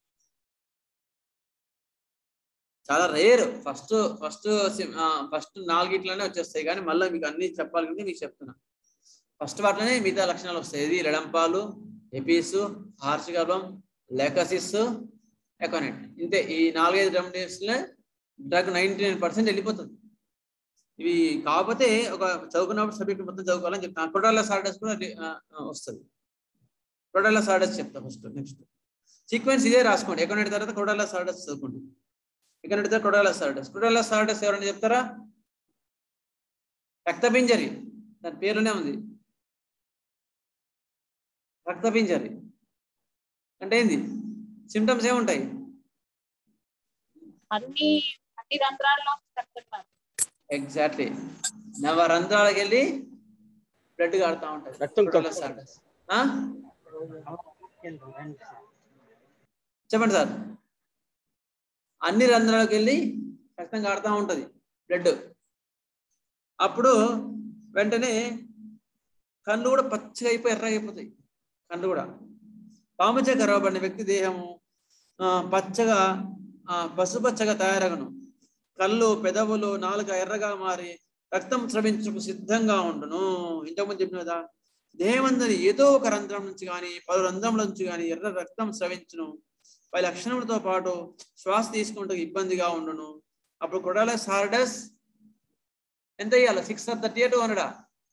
చాలా రేర్ ఫస్ట్ ఫస్ట్ ఫస్ట్ నాలుగిట్లోనే వచ్చేస్తాయి కానీ మళ్ళీ మీకు అన్ని చెప్పాలి కానీ మీకు చెప్తున్నా ఫస్ట్ వాటిలోనే మిగతా లక్షణాలు వస్తాయి ఇది రెడంపాలు ఎపీస్ హార్షిగర్భం లెకసిస్ ఎకోనెట్ ఇంతే ఈ నాలుగైదు రెమెడీస్లో డ్రగ్ నైన్టీ నైన్ పర్సెంట్ వెళ్ళిపోతుంది ఇవి కాకపోతే ఒక చదువుకున్నప్పుడు సబ్జెక్ట్ మొత్తం చదువుకోవాలని చెప్తాను కొడాల సార్డస్ కూడా ఆ, ఆ, వస్తుంది కొడాల సార్డస్ చెప్తా ఫస్ట్ నెక్స్ట్ సీక్వెన్స్ ఇదే రాసుకోండి ఎక్కడ తర్వాత కొడాల సార్డస్ చదువుకోండి ఇక్కడ తర్వాత కొడాల సార్డస్ కొడాల సార్డస్ ఎవరైనా చెప్తారా రక్తపింజరి దాని పేరులోనే ఉంది రక్తపింజరి అంటే ఏంది సిమ్టమ్స్ ఏముంటాయి అన్ని అన్ని రంధ్రాల్లో రక్తం కాదు. ఎగ్జాక్ట్లీ నవరంధ్రాలకు వెళ్ళి బ్లడ్ కాడుతూ ఉంటుంది రక్తం Coriolis sardas. ఆ? చెప్పండి సార్ అన్ని రంధ్రాలకు వెళ్ళి రక్తం కాడుతూ ఉంటది బ్లడ్ అప్పుడు వెంటనే కళ్ళు కూడా పచ్చగా అయిపోయి ఎర్రగా అయిపోతాయి కళ్ళు కూడా పాముచే కరవబడిన వ్యక్తి దేహము ఆ, పచ్చగా ఆ, పసుపచ్చగా తయారగను కళ్ళు పెదవులు నాలుక ఎర్రగా మారి రక్తం స్రవించుకు సిద్ధంగా ఉండును ఇంతకుముందు చెప్పిన కదా దేహమందని ఏదో ఒక రంధ్రం నుంచి కానీ పలు రంధ్రముల నుంచి కానీ ఎర్ర రక్తం స్రవించును పై లక్షణములతో పాటు శ్వాస తీసుకుంటే ఇబ్బందిగా ఉండును అప్పుడు కొడాల సార్డస్ ఎంత ఇవ్వాలి సిక్స్ థర్టీ టూ హండ్రెడా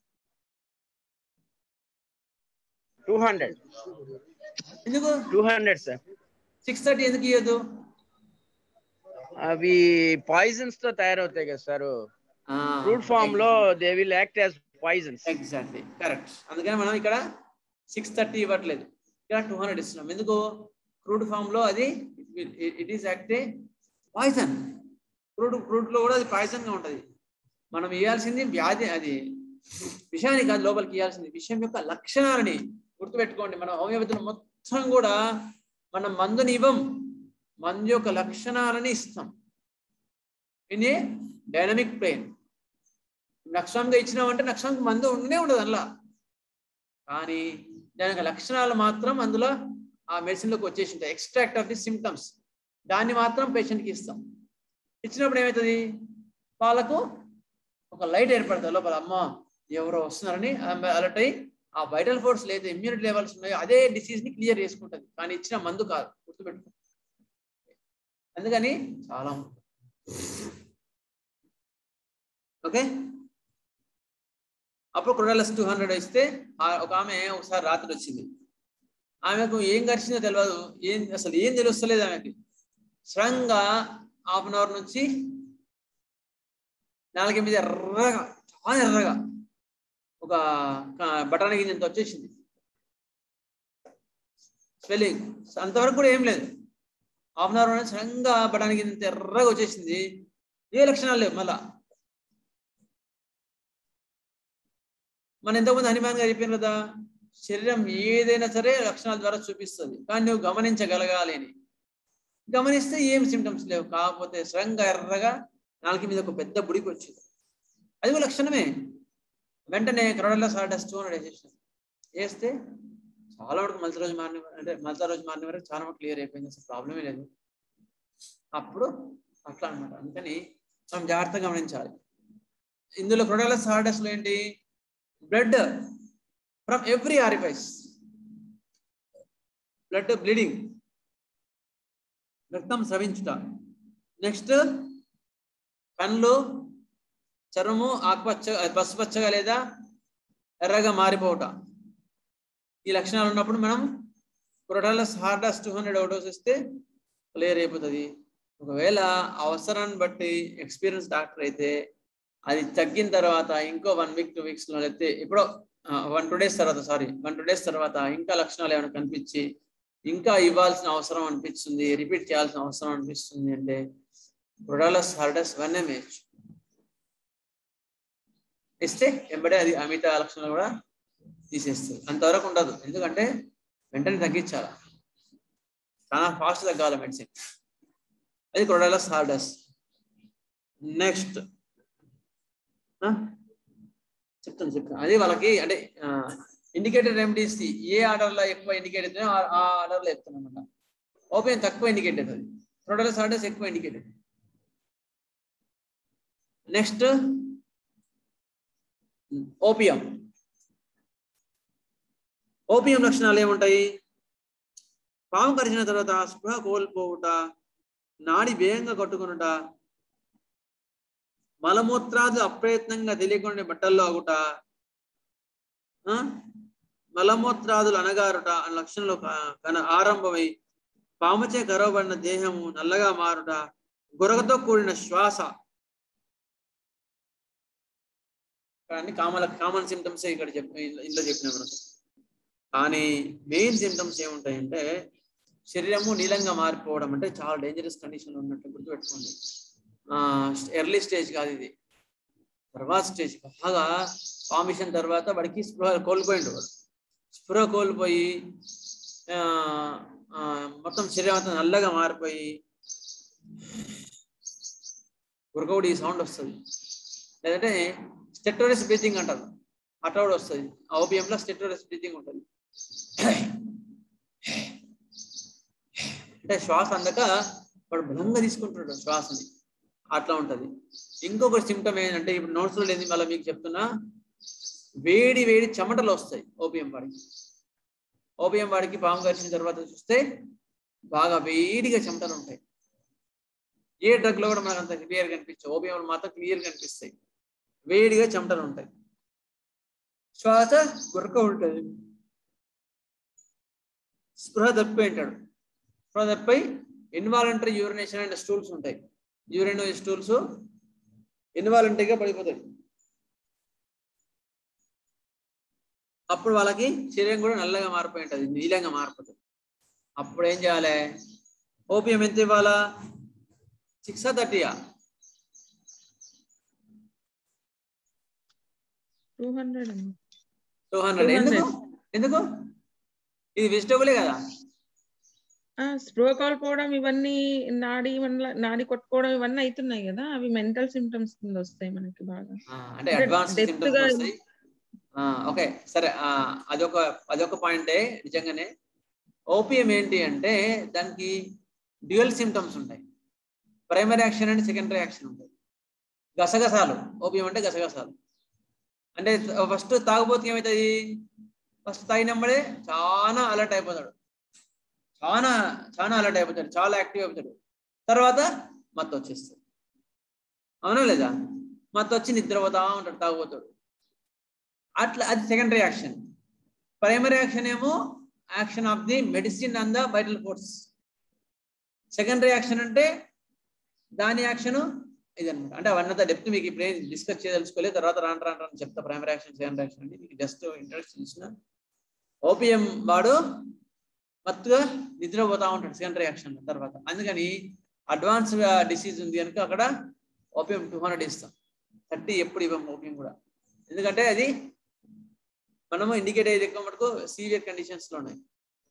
టూ హండ్రెడ్ ఎందుకు two hundred sir six thirty ఎందుకు ఇవ్వదు అవి పాయిజన్స్ తో తయారవుతాయి కదా సార్ ఫ్రూట్ ఫామ్ లో they will act as poisons exactly correct అందుకని మనం ఇక్కడ సిక్స్ థర్టీ ఇవ్వట్లేదు ఇక్కడ టూ హండ్రెడ్ ఇస్తున్నాం ఎందుకు క్రూడ్ ఫామ్ లో అది it is act poison crude crude లో కూడా అది పాయిజన్ గా ఉంటది మనం ఇవ్వాల్సింది వ్యాధి అది విషయాన్ని కాదు లోపలికి ఇవ్వాల్సింది విషయం యొక్క లక్షణాలని గుర్తుపెట్టుకోండి మన హోమియోపతిలో మొత్తం కూడా మనం మందుని ఇవ్వం మందు యొక్క లక్షణాలని ఇస్తాం ఇది డైనమిక్ ప్లేన్ నక్షంగా ఇచ్చినామంటే నక్షంకి మందు ఉండనే ఉండదు అందులో కానీ దాని యొక్క లక్షణాలు మాత్రం అందులో ఆ మెడిసిన్ లోకి వచ్చేసి ఉంటాయి ఎక్స్ట్రాక్ట్ ఆఫ్ ది సిమ్టమ్స్ దాన్ని మాత్రం patient కి ఇస్తాం ఇచ్చినప్పుడు ఏమవుతుంది వాళ్ళకు ఒక లైట్ ఏర్పడుతుంది లోపల అమ్మ ఎవరో వస్తున్నారని అలర్ట్ అయ్యి ఆ వైటల్ ఫోర్స్ లేదా ఇమ్యూనిటీ లెవెల్స్ ఉన్నాయో అదే డిసీజ్ ని క్లియర్ చేసుకుంటుంది కానీ ఇచ్చిన మందు కాదు గుర్తుపెట్టుకో అందుకని చాలా ఓకే అప్పుడు క్రొడలస్ టూ హండ్రెడ్ ఇస్తే ఆ- ఒక ఆమె ఒకసారి రాత్రి వచ్చింది ఆమెకు ఏం గడిచిందో తెలియదు ఏం అసలు ఏం తెలుస్తలేదు ఆమెకి సడన్గా హాఫ్ అన్ అవర్ నుంచి నాలుగు మీద ఎర్రగా చాలా ఎర్రగా ఒక క- బఠానీ గింజంత వచ్చేసింది స్వెల్లింగ్ అంతవరకు కూడా ఏం లేదు హాఫ్ అన్ అవర్ నుంచి సడన్గా బఠానీ గింజంత ఎర్రగా వచ్చేసింది ఏ లక్షణాలు లేవు మళ్ళా మన ఎంతమంది హనుమాన్ గారు చెప్పారు కదా శరీరం ఏదైనా సరే లక్షణాల ద్వారా చూపిస్తుంది కానీ నువ్వు గమనించగలగాలి అని గమనిస్తే ఏం సిమ్టమ్స్ లేవు కాకపోతే సడన్గా ఎర్రగా నాలుగు మీద ఒక పెద్ద బుడికి వచ్చింది అది కూడా లక్షణమే వెంటనే కరోడల్లా సార్డస్ టూ హండ్రెడ్ వేసేసాను వేస్తే చాలా వరకు మలత రోజు మారిన అంటే మలత రోజు మారిన వరకు చాలా వరకు క్లియర్ అయిపోయింది అసలు ప్రాబ్లమే లేదు అప్పుడు అట్లా అన్నమాట అందుకని మనం జాగ్రత్తగా గమనించాలి ఇందులో క్రొడల్లా సార్డస్ లో ఏంటి blood from every orifice blood bleeding రక్తం స్రవించుట నెక్స్ట్ కళ్ళు చర్మము ఆకుపచ్చ పసుపచ్చగా లేదా ఎర్రగా మారిపోవట ఈ లక్షణాలు ఉన్నప్పుడు మనం crotalus horridus two hundred dose ఇస్తే క్లియర్ అయిపోతుంది ఒకవేళ అవసరాన్ని బట్టి ఎక్స్పీరియన్స్ డాక్టర్ అయితే అది తగ్గిన తర్వాత ఇంకో వన్ వీక్ టూ వీక్స్ లో అయితే ఎప్పుడో వన్ టూ డేస్ తర్వాత సారీ వన్ టూ డేస్ తర్వాత ఇంకా లక్షణాలు ఏమైనా కనిపించి ఇంకా ఇవ్వాల్సిన అవసరం అనిపిస్తుంది రిపీట్ చేయాల్సిన అవసరం అనిపిస్తుంది అంటే ప్రొడాలస్ హార్డస్ వన్ వేయచ్చు ఇస్తే వెంబడే అది అమిత లక్షణాలు కూడా తీసేస్తుంది అంతవరకు ఉండదు ఎందుకంటే వెంటనే తగ్గించాలి చాలా ఫాస్ట్ తగ్గాలి మెడిసిన్ అది క్రొడాలస్ హార్డస్ నెక్స్ట్ చెప్తాను చెప్తాను అది వాళ్ళకి అంటే ఇండికేటెడ్ రెమెడీస్ ఏ ఆర్డర్ లో ఎక్కువ ఇండికేట్ అవుతుందో ఆ- ఆ ఆర్డర్ లో చెప్తాను అనమాట ఓపియం తక్కువ ఇండికేట్ అవుతుంది క్రొడాలస్ హార్డస్ ఎక్కువ ఇండికేటెడ్ నెక్స్ట్ ఓపియం ఓపియం లక్షణాలు ఏముంటాయి పాము కరిచిన తర్వాత స్పృహ కోల్పోవుట నాడి వేగంగా కొట్టుకునుట మలమూత్రాలు అప్రయత్నంగా తెలియకుండా బట్టల్లో అగుట ఆ? మలమూత్రాదులు అనగారుట అనే లక్షణంలో క- కన ఆరంభమై పాముచే కరవబడిన దేహము నల్లగా మారుట గొరగతో కూడిన శ్వాస కానీ కామల కామన్ సిమ్టమ్స్ ఇక్కడ చెప్ ఇంట్లో చెప్పిన మనకు కానీ మెయిన్ సిమ్టమ్స్ ఏముంటాయంటే శరీరము నీలంగా మారిపోవడం అంటే చాలా డేంజరస్ కండిషన్ లో ఉన్నట్టు గుర్తుపెట్టుకోండి ఎర్లీ స్టేజ్ కాదు ఇది తర్వాత స్టేజ్ బాగా ఫార్మేషన్ తర్వాత వాడికి స్పృహ కోల్పోయిండు వాడు స్పృహ కోల్పోయి ఆ, ఆ, మొత్తం శరీరం అంతా నల్లగా మారిపోయి ఉరకవుడి సౌండ్ వస్తుంది లేదంటే స్టెటోరస్ బ్రీతింగ్ అంటారు అట్లా కూడా వస్తుంది ఆ OPM లో స్టెటోరస్ బ్రీతింగ్ ఉంటుంది అంటే శ్వాస అందక వాడు బలంగా తీసుకుంటున్నాడు శ్వాసని అట్లా ఉంటది ఇంకొక సిమ్టమ్ ఏంటంటే ఇప్పుడు నోట్స్ లో లేని మళ్ళీ మీకు చెప్తున్నా వేడి వేడి చెమటలు వస్తాయి ఓపిఎం వాడికి ఓపిఎం వాడికి పాము కరిచిన తర్వాత చూస్తే బాగా వేడిగా చెమటలు ఉంటాయి ఏ డ్రగ్ లో కూడా మనకు అంత క్లియర్ కనిపించవు ఓపిఎం మాత్రం క్లియర్ కనిపిస్తాయి వేడిగా చెమటలు ఉంటాయి శ్వాస గురక ఉంటుంది స్పృహ తప్పిపోయి ఉంటాడు స్పృహ తప్పిపోయి ఇన్వాలంటరీ యూరినేషన్ అండ్ స్టూల్స్ ఉంటాయి యూరిన్ స్టూల్స్ ఇన్వాలంటరీగా పడిపోతాయి అప్పుడు వాళ్ళకి శరీరం కూడా నల్లగా మారిపోయి ఉంటుంది నీలంగా మారిపోతుంది అప్పుడు ఏం చేయాలి ఓపియం ఎంత ఇవ్వాలా సిక్స్ థర్టీయా టూ హండ్రెడ్ టూ హండ్రెడ్ ఎందుకు ఎందుకు ఇది వెజిటబులే కదా స్ప్రో కోల్పోవడం ఇవన్నీ నాడి వల్ల- నాడి కొట్టుకోవడం ఇవన్నీ అవుతున్నాయి కదా అవి మెంటల్ సిమ్టమ్స్ కింద వస్తాయి మనకి బాగా ఆ, అంటే అంటే అడ్వాన్స్ depth సిమ్టమ్స్ గా- వస్తాయి ఓకే సరే ఆ, అదొక అదొక పాయింటే నిజంగానే ఓపిఎం ఏంటి అంటే దానికి డ్యూయల్ సిమ్టమ్స్ ఉంటాయి primary action and secondary action ఉంటాయి గసగసాలు ఓపియం అంటే గసగసాలు అంటే ఫస్ట్ తాగుబోతు ఏమవుతుంది ఫస్ట్ తాగినప్పుడే చాలా అలర్ట్ అయిపోతాడు చాలా చాలా అలర్ట్ అయిపోతాడు చాలా యాక్టివ్ అయిపోతాడు తర్వాత మత్తు వచ్చేస్తుంది అవునా లేదా మత్తు వచ్చి నిద్రపోతా ఉంటాడు తాగుబోతాడు అట్లా అది సెకండరీ యాక్షన్ ప్రైమరీ యాక్షన్ ఏమో action of the medicine and the vital force secondary action అంటే దాని యాక్షన్ ఇదన్నమాట అంటే అవన్నీ డెప్త్ మీకు ఇప్పుడు డిస్కస్ చేయదలుచుకోలేదు తర్వాత రాను రాను రాను చెప్తా ప్రైమరీ యాక్షన్ సెకండరీ యాక్షన్ అంటే మీకు జస్ట్ ఇంట్రడక్షన్ ఇచ్చిన ఓపిఎం వాడు మత్తుగా నిద్రపోతా ఉంటాడు సెకండరీ యాక్షన్ తర్వాత అందుకని అడ్వాన్స్ డిసీజ్ ఉంది కనుక అక్కడ ఓపిఎం టూ హండ్రెడ్ ఇస్తాం థర్టీ ఎప్పుడు ఇవ్వం ఓపిఎం కూడా ఎందుకంటే అది మనము ఇండికేట్ అయ్యేది ఎక్కువ మటుకు సీవియర్ కండిషన్స్ లో ఉన్నాయి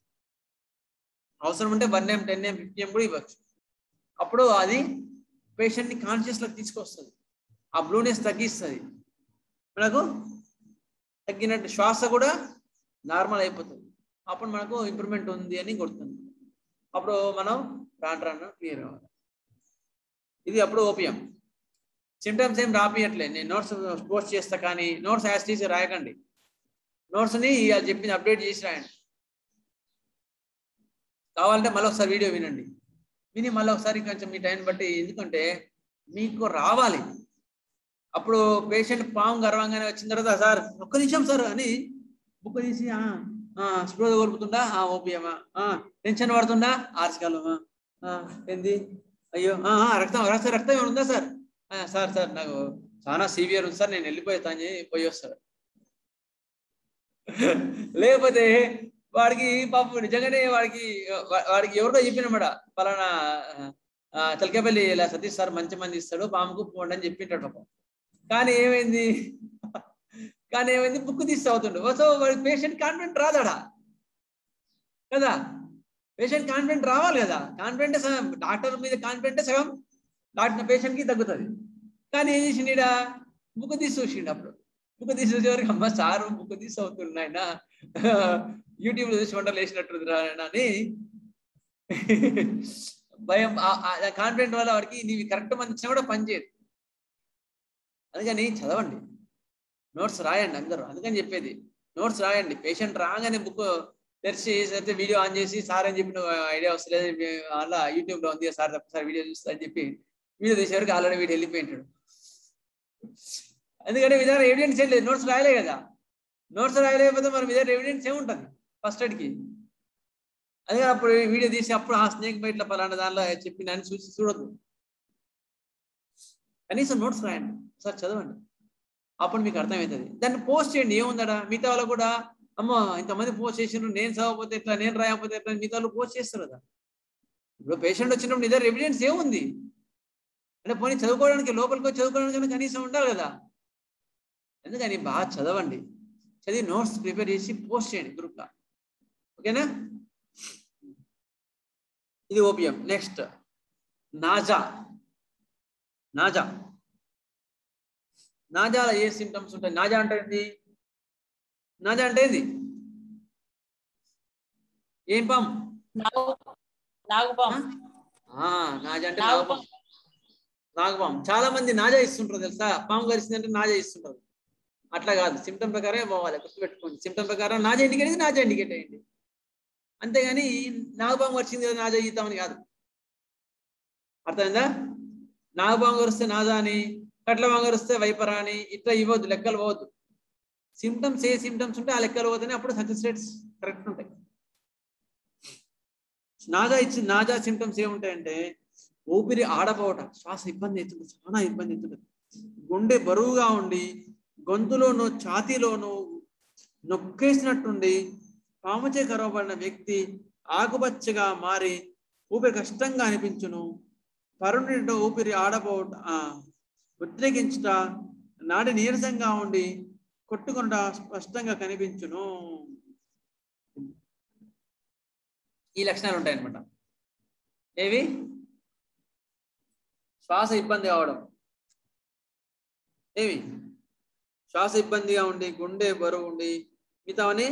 అవసరం ఉంటే one M ten M fifty M కూడా ఇవ్వచ్చు అప్పుడు అది పేషెంట్ ని కాన్షియస్ లోకి తీసుకొస్తుంది ఆ బ్లూనెస్ తగ్గిస్తుంది మనకు తగ్గినట్టు శ్వాస కూడా నార్మల్ అయిపోతుంది అప్పుడు మనకు ఇంప్రూవ్మెంట్ ఉంది అని కొడుతుంది అప్పుడు మనం రాను రాను క్లియర్ అవ్వాలి ఇది అప్పుడు ఓపియం సిమ్టమ్స్ ఏం రాపియట్లే నేను నోట్స్ పోస్ట్ చేస్తా కానీ నోట్స్ యాజ్ తీసి రాయకండి నోట్స్ని ఇవాళ చెప్పింది అప్డేట్ చేసి రాయండి కావాలంటే మళ్ళీ ఒకసారి వీడియో వినండి విని మళ్ళీ ఒకసారి కొంచెం మీ టైం బట్టి ఎందుకంటే మీకు రావాలి అప్పుడు పేషెంట్ పాము గర్వంగానే వచ్చిన తర్వాత సార్ ఒక్క నిమిషం సార్ అని బుక్ తీసి "ఆ, ఆ, స్పృహ కోల్పుతుందా ఆ ఓపియమా టెన్షన్ పడుతుందా ఆర్సికాలు ఏంది అయ్యో ఆ, ఆ, రక్తం రక్తం రక్తం ఏమైనా ఉందా సార్ "ఆ, సార్ సార్ నాకు చాలా సివియర్ ఉంది సార్ నేను వెళ్ళిపోతాను అని పోయి వస్తాడు లేకపోతే వాడికి పాపం నిజంగానే వాడికి వా- వాడికి ఎవరికో చెప్పినమాట పలానా ఆ, తలకాయపల్లి ఇలా సతీష్ సార్ మంచి మంది ఇస్తాడు పాముకు పోండి అని చెప్పింటాడు పాపం కానీ ఏమైంది కానీ ఏమైంది బుక్ తీసి అవుతుండు సో వాడి పేషెంట్ కాన్ఫిడెంట్ రాదాడా కదా పేషెంట్ కాన్ఫిడెంట్ రావాలి కదా కాన్ఫిడెంట్ సగం డాక్టర్ మీద కాన్ఫిడెంట్ సగం డాక్టర్ పేషెంట్ కి తగ్గుతుంది కానీ ఏం చేసిండ బుక్ తీసి చూసిండు అప్పుడు బుక్ తీసి చూసేవారికి అమ్మ సార్ బుక్ తీసి అవుతున్నాయన యూట్యూబ్ లో చూసి వంటలు వేసినట్టుంది రా నాయనా అని భయం కాన్ఫిడెంట్ వల్ల వాడికి నీవి కరెక్ట్ మంది ఇచ్చినా కూడా పనిచేయదు అందుకని చదవండి నోట్స్ రాయండి అందరూ అందుకని చెప్పేది నోట్స్ రాయండి పేషెంట్ రాగానే బుక్ తెరిచి అయితే వీడియో ఆన్ చేసి సార్ అని చెప్పిన ఐడియా వస్తలేదు అలా యూట్యూబ్ లో ఉంది సార్ తప్ప సార్ వీడియో చూస్తా అని చెప్పి వీడియో తీసేవరకు ఆల్రెడీ వీడు వెళ్ళిపోయింటాడు ఎందుకంటే మీ దగ్గర ఎవిడెన్స్ ఏం లేదు నోట్స్ రాయలే కదా నోట్స్ రాయలేకపోతే మరి మీ దగ్గర ఎవిడెన్స్ ఏముంటుంది ఫస్ట్ ఎయిడ్కి అదే అప్పుడు వీడియో తీసి అప్పుడు ఆ స్నేక్ బయట పలానా దానిలో చెప్పిన అని చూసి చూడొద్దు కనీసం నోట్స్ రాయండి సార్ చదవండి అప్పుడు మీకు అర్థమవుతుంది దాన్ని పోస్ట్ చేయండి ఏముందడా మిగతా వాళ్ళు కూడా అమ్మ ఇంతమంది పోస్ట్ చేసిండ్రు నేను చదవకపోతే ఎట్లా నేను రాయకపోతే ఎట్లా మిగతా వాళ్ళు పోస్ట్ చేస్తారు కదా ఇప్పుడు పేషెంట్ వచ్చినప్పుడు నీ దగ్గర ఎవిడెన్స్ ఏముంది అంటే పోనీ చదువుకోవడానికి లోపలికి వచ్చి చదువుకోవడానికి కనీసం ఉండాలి కదా ఎందుకని బాగా చదవండి చదివి నోట్స్ ప్రిపేర్ చేసి పోస్ట్ చేయండి గ్రూప్లో ఓకేనా ఇది ఓపియం నెక్స్ట్ నాజా నాజా నాజాలో ఏ సిమ్టమ్స్ ఉంటాయి నాజా అంటే ఏంది నాజా అంటే ఏంది ఏం పాము నాగుపాము ఆ, నాజా అంటే నాగపాము నాగపాము చాలా మంది నాజా ఇస్తుంటారు తెలుసా పాము కలిసిందంటే నాజా ఇస్తుంటారు అట్లా కాదు సిమ్టమ్ ప్రకారమే పోవాలి గుర్తుపెట్టుకోండి సిమ్టమ్ ప్రకారం నాజా ఇండికేట్ అయితే నాజా ఇండికేట్ అయ్యండి అంతేగాని నాగపాము వచ్చింది కదా నాజా ఈతామని కాదు అర్థమైందా నాగపాము వరిస్తే నాజా అని కట్లపాము వరిస్తే వైపరా అని ఇట్లా ఇవ్వద్దు లెక్కలు పోవద్దు సిమ్టమ్స్ ఏ సిమ్టమ్స్ ఉంటే ఆ లెక్కలు పోతేనే అప్పుడు సక్సెస్ రేట్స్ కరెక్ట్ ఉంటాయి నాజా ఇచ్చి నాజా సిమ్టమ్స్ ఏముంటాయంటే ఊపిరి ఆడపోవటం శ్వాస ఇబ్బంది అవుతుంది చాలా ఇబ్బంది అవుతుంది గుండె బరువుగా ఉండి గొంతులోనూ ఛాతీలోనూ నొక్కేసినట్టుండి పాముచే కరవబడిన వ్యక్తి ఆకుపచ్చగా మారి ఊపిరి కష్టంగా అనిపించును పరునిట ఊపిరి ఆడపోవట ఉద్రేకించుట నాడి నీరసంగా ఉండి కొట్టుకుంట స్పష్టంగా కనిపించును ఈ లక్షణాలు ఉంటాయన్నమాట ఏవి శ్వాస ఇబ్బంది కావడం ఏవి శ్వాస ఇబ్బందిగా ఉండి గుండె బరువు ఉండి మిగతావని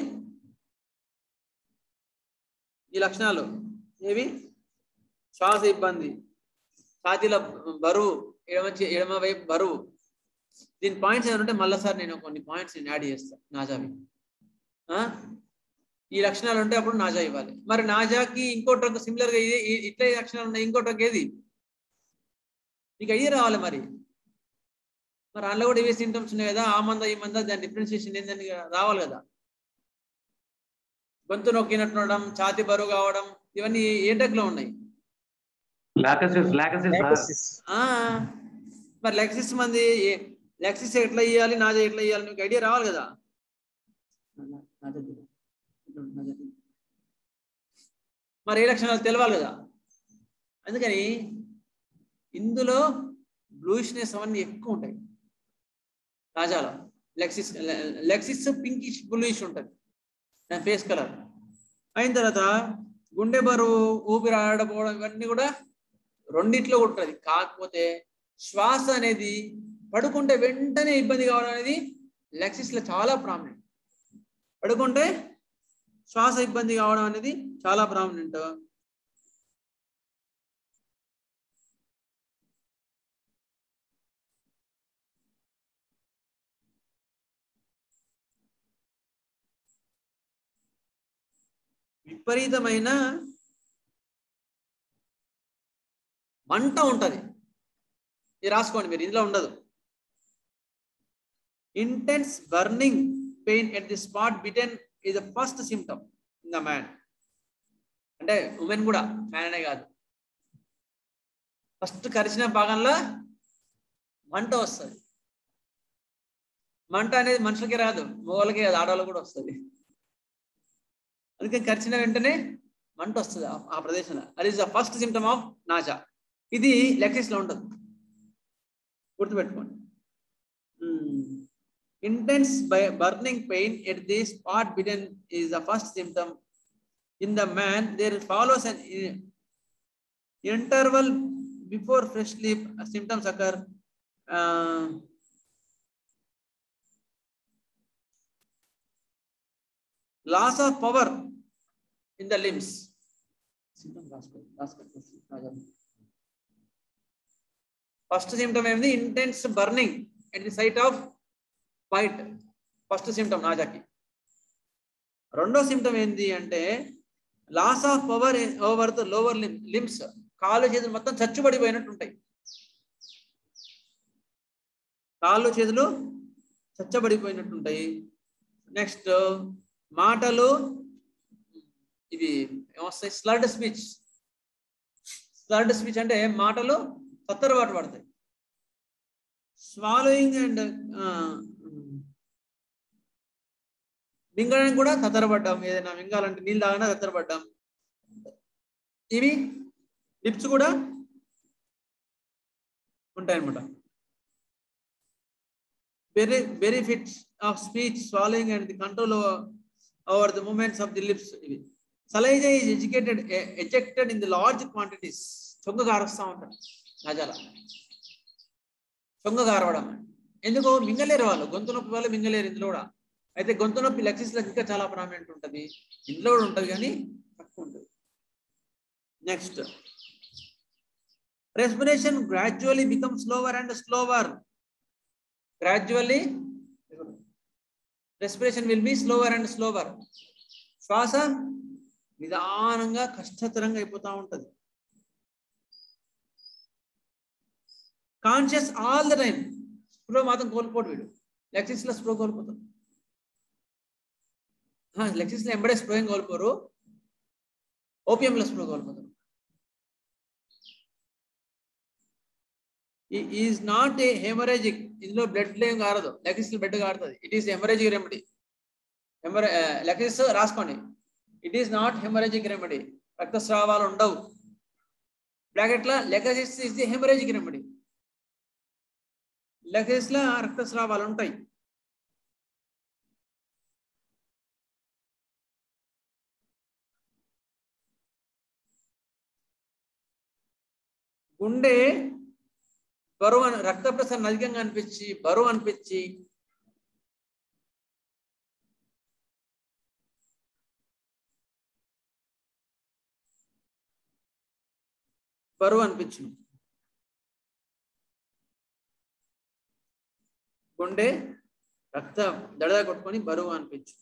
ఈ లక్షణాలు ఏవి శ్వాస ఇబ్బంది ఛాతీల బరువు ఎడమ చే- ఎడమ వైపు బరువు దీని పాయింట్స్ ఏమంటే మళ్ళీ సార్ నేను కొన్ని పాయింట్స్ నేను యాడ్ చేస్తాను నాజావి ఆ? ఈ లక్షణాలు ఉంటే అప్పుడు నాజా ఇవ్వాలి మరి నాజాకి ఇంకో ట్రక్ సిమిలర్ గా ఇది ఈ- ఇట్లా ఈ లక్షణాలు ఉన్నాయి ఇంకో ట్రక్ ఏది నీకు అయ్యే రావాలి మరి మరి అందులో కూడా ఇవే సింటమ్స్ ఉన్నాయి కదా ఆ మంద ఈ మంద దాని డిఫరెన్షియేషన్ ఏందని రావాలి కదా గొంతు నొక్కినట్టు ఉండడం ఛాతి బరువు కావడం ఇవన్నీ ఏ టెక్ లో ఉన్నాయి లాకసిస్ లాకసిస్ ఆ మరి లెక్సిస్ మంది లెక్సిస్ ఎట్లా ఇవ్వాలి నాజా ఎట్లా ఇవ్వాలి నీకు ఐడియా రావాలి కదా మరి ఏ లక్షణాలు తెలవాలి కదా అందుకని ఇందులో బ్లూయిష్నెస్ అవన్నీ ఎక్కువ ఉంటాయి రాజాలో లెక్సిస్ లెక్సిస్ పింకిష్ బ్లూయిష్ ఉంటుంది ఫేస్ కలర్ అయిన తర్వాత గుండె బరువు ఊపిరి ఆడకపోవడం ఇవన్నీ కూడా రెండిట్లో ఉంటుంది కాకపోతే శ్వాస అనేది పడుకుంటే వెంటనే ఇబ్బంది కావడం అనేది లెక్సిస్ లో చాలా ప్రామినెంట్ పడుకుంటే శ్వాస ఇబ్బంది కావడం అనేది చాలా ప్రామినెంట్ విపరీతమైన మంట ఉంటది ఇది రాసుకోండి మీరు ఇందులో ఉండదు intense burning pain at the spot bitten is the first symptom in the man అంటే ఉమెన్ కూడా మ్యాన్ అనే కాదు ఫస్ట్ కరిచిన భాగంలో మంట వస్తుంది మంట అనేది మనుషులకి రాదు మగవాళ్ళకి కాదు ఆడవాళ్ళకి కూడా వస్తుంది అందుకే కరిచిన వెంటనే మంట వస్తుంది ఆ- ఆ ప్రదేశంలో అది is the first symptom of naja ఇది లెక్సిస్ లో ఉండదు గుర్తుపెట్టుకోండి intense by burning pain at the spot bitten is the first symptom in the man there follows an interval before fresh sleep symptoms occur loss of power in the limbs first symptom ఏంది intense burning at the site of bite first symptom నాజాకి రెండో సిమ్టమ్ ఏంది అంటే loss of power over the lower limbs కాలు చేతులు మొత్తం చచ్చుబడిపోయినట్టు ఉంటాయి కాళ్ళు చేతులు చచ్చబడిపోయినట్టుంటాయి నెక్స్ట్ మాటలు ఇవి ఏమొస్తాయి స్లర్డ్ స్పీచ్ స్లర్డ్ స్పీచ్ అంటే మాటలు తత్తరబాటు పడతాయి స్వాలోయింగ్ అండ్ మింగడానికి కూడా తత్తరపడ్డాం ఏదైనా మింగాలంటే నీళ్ళు తాగినా తత్తరపడ్డాం ఇవి లిప్స్ కూడా ఉంటాయన్నమాట very benefits of speech swallowing and the control over the movements of the lips ఇవి saliva is educated ejected in the large quantities చొంగ కారుస్తూ ఉంటారు నజాల చొంగ కారవడం ఎందుకు మింగలేరు వాళ్ళు గొంతు నొప్పి వాళ్ళు మింగలేరు ఇందులో కూడా అయితే గొంతు నొప్పి లెక్సిస్లో ఇంకా చాలా ప్రామినెంట్ ఉంటుంది ఇందులో కూడా ఉంటుంది కానీ తక్కువ ఉంటుంది next respiration gradually become slower and slower gradually respiration will be slower and slower శ్వాస నిదానంగా కష్టతరంగా అయిపోతూ ఉంటుంది కాన్షియస్ ఆల్ ద టైం స్ప్రో మాత్రం కోల్పోడు వీడు లెక్సిస్ లో స్ప్రో కోల్పోతాడు లెక్సిస్ లో ఎంబడే స్ప్రో ఏం కోల్పోరు ఓపిఎం లో స్ప్రో కోల్పోతారు ఈజ్ నాట్ ఏ హెమరేజిక్ ఇందులో బ్లడ్ ఏం కారదు లెక్సిస్ బ్లడ్ కారుతుంది ఇట్ ఈస్ హెమరేజిక్ రెమెడీ హెమరే లెక్సిస్ రాసుకోండి it is not haemorrhagic remedy రక్తస్రావాలు ఉండవు బ్రాకెట్లో lachesis is the haemorrhagic remedy లెకసిస్లో రక్తస్రావాలు ఉంటాయి గుండె బరువు అని రక్త ప్రసరణ అధికంగా అనిపించి బరువు అనిపించి బరువు అనిపించును గుండె రక్త దడద కొట్టుకొని బరువు అనిపించు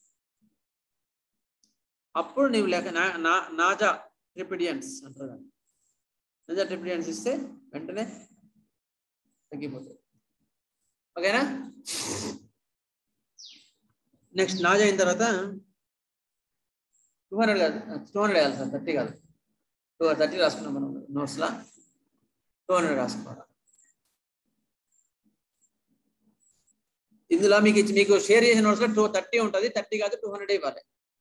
అప్పుడు నీవు లేక నా- నా- నాజా ట్రిపిడియన్స్ అంటారు దాన్ని. నాజా ట్రిపిడియన్స్ ఇస్తే వెంటనే తగ్గిపోతుంది ఓకేనా నెక్స్ట్ నాజా అయిన తర్వాత టూ హండ్రెడ్ కాదు టూ హండ్రెడ్ వేయాలి సార్ థర్టీ కాదు టూ థర్టీ రాసుకున్నాం మనం నోట్స్లో టూ హండ్రెడ్ రాసుకోవాలి ఇందులో మీకు ఇచ్చి మీకు షేర్ చేసిన నోట్స్లో టూ థర్టీ ఉంటుంది థర్టీ కాదు టూ హండ్రెడ్ ఇవ్వాలి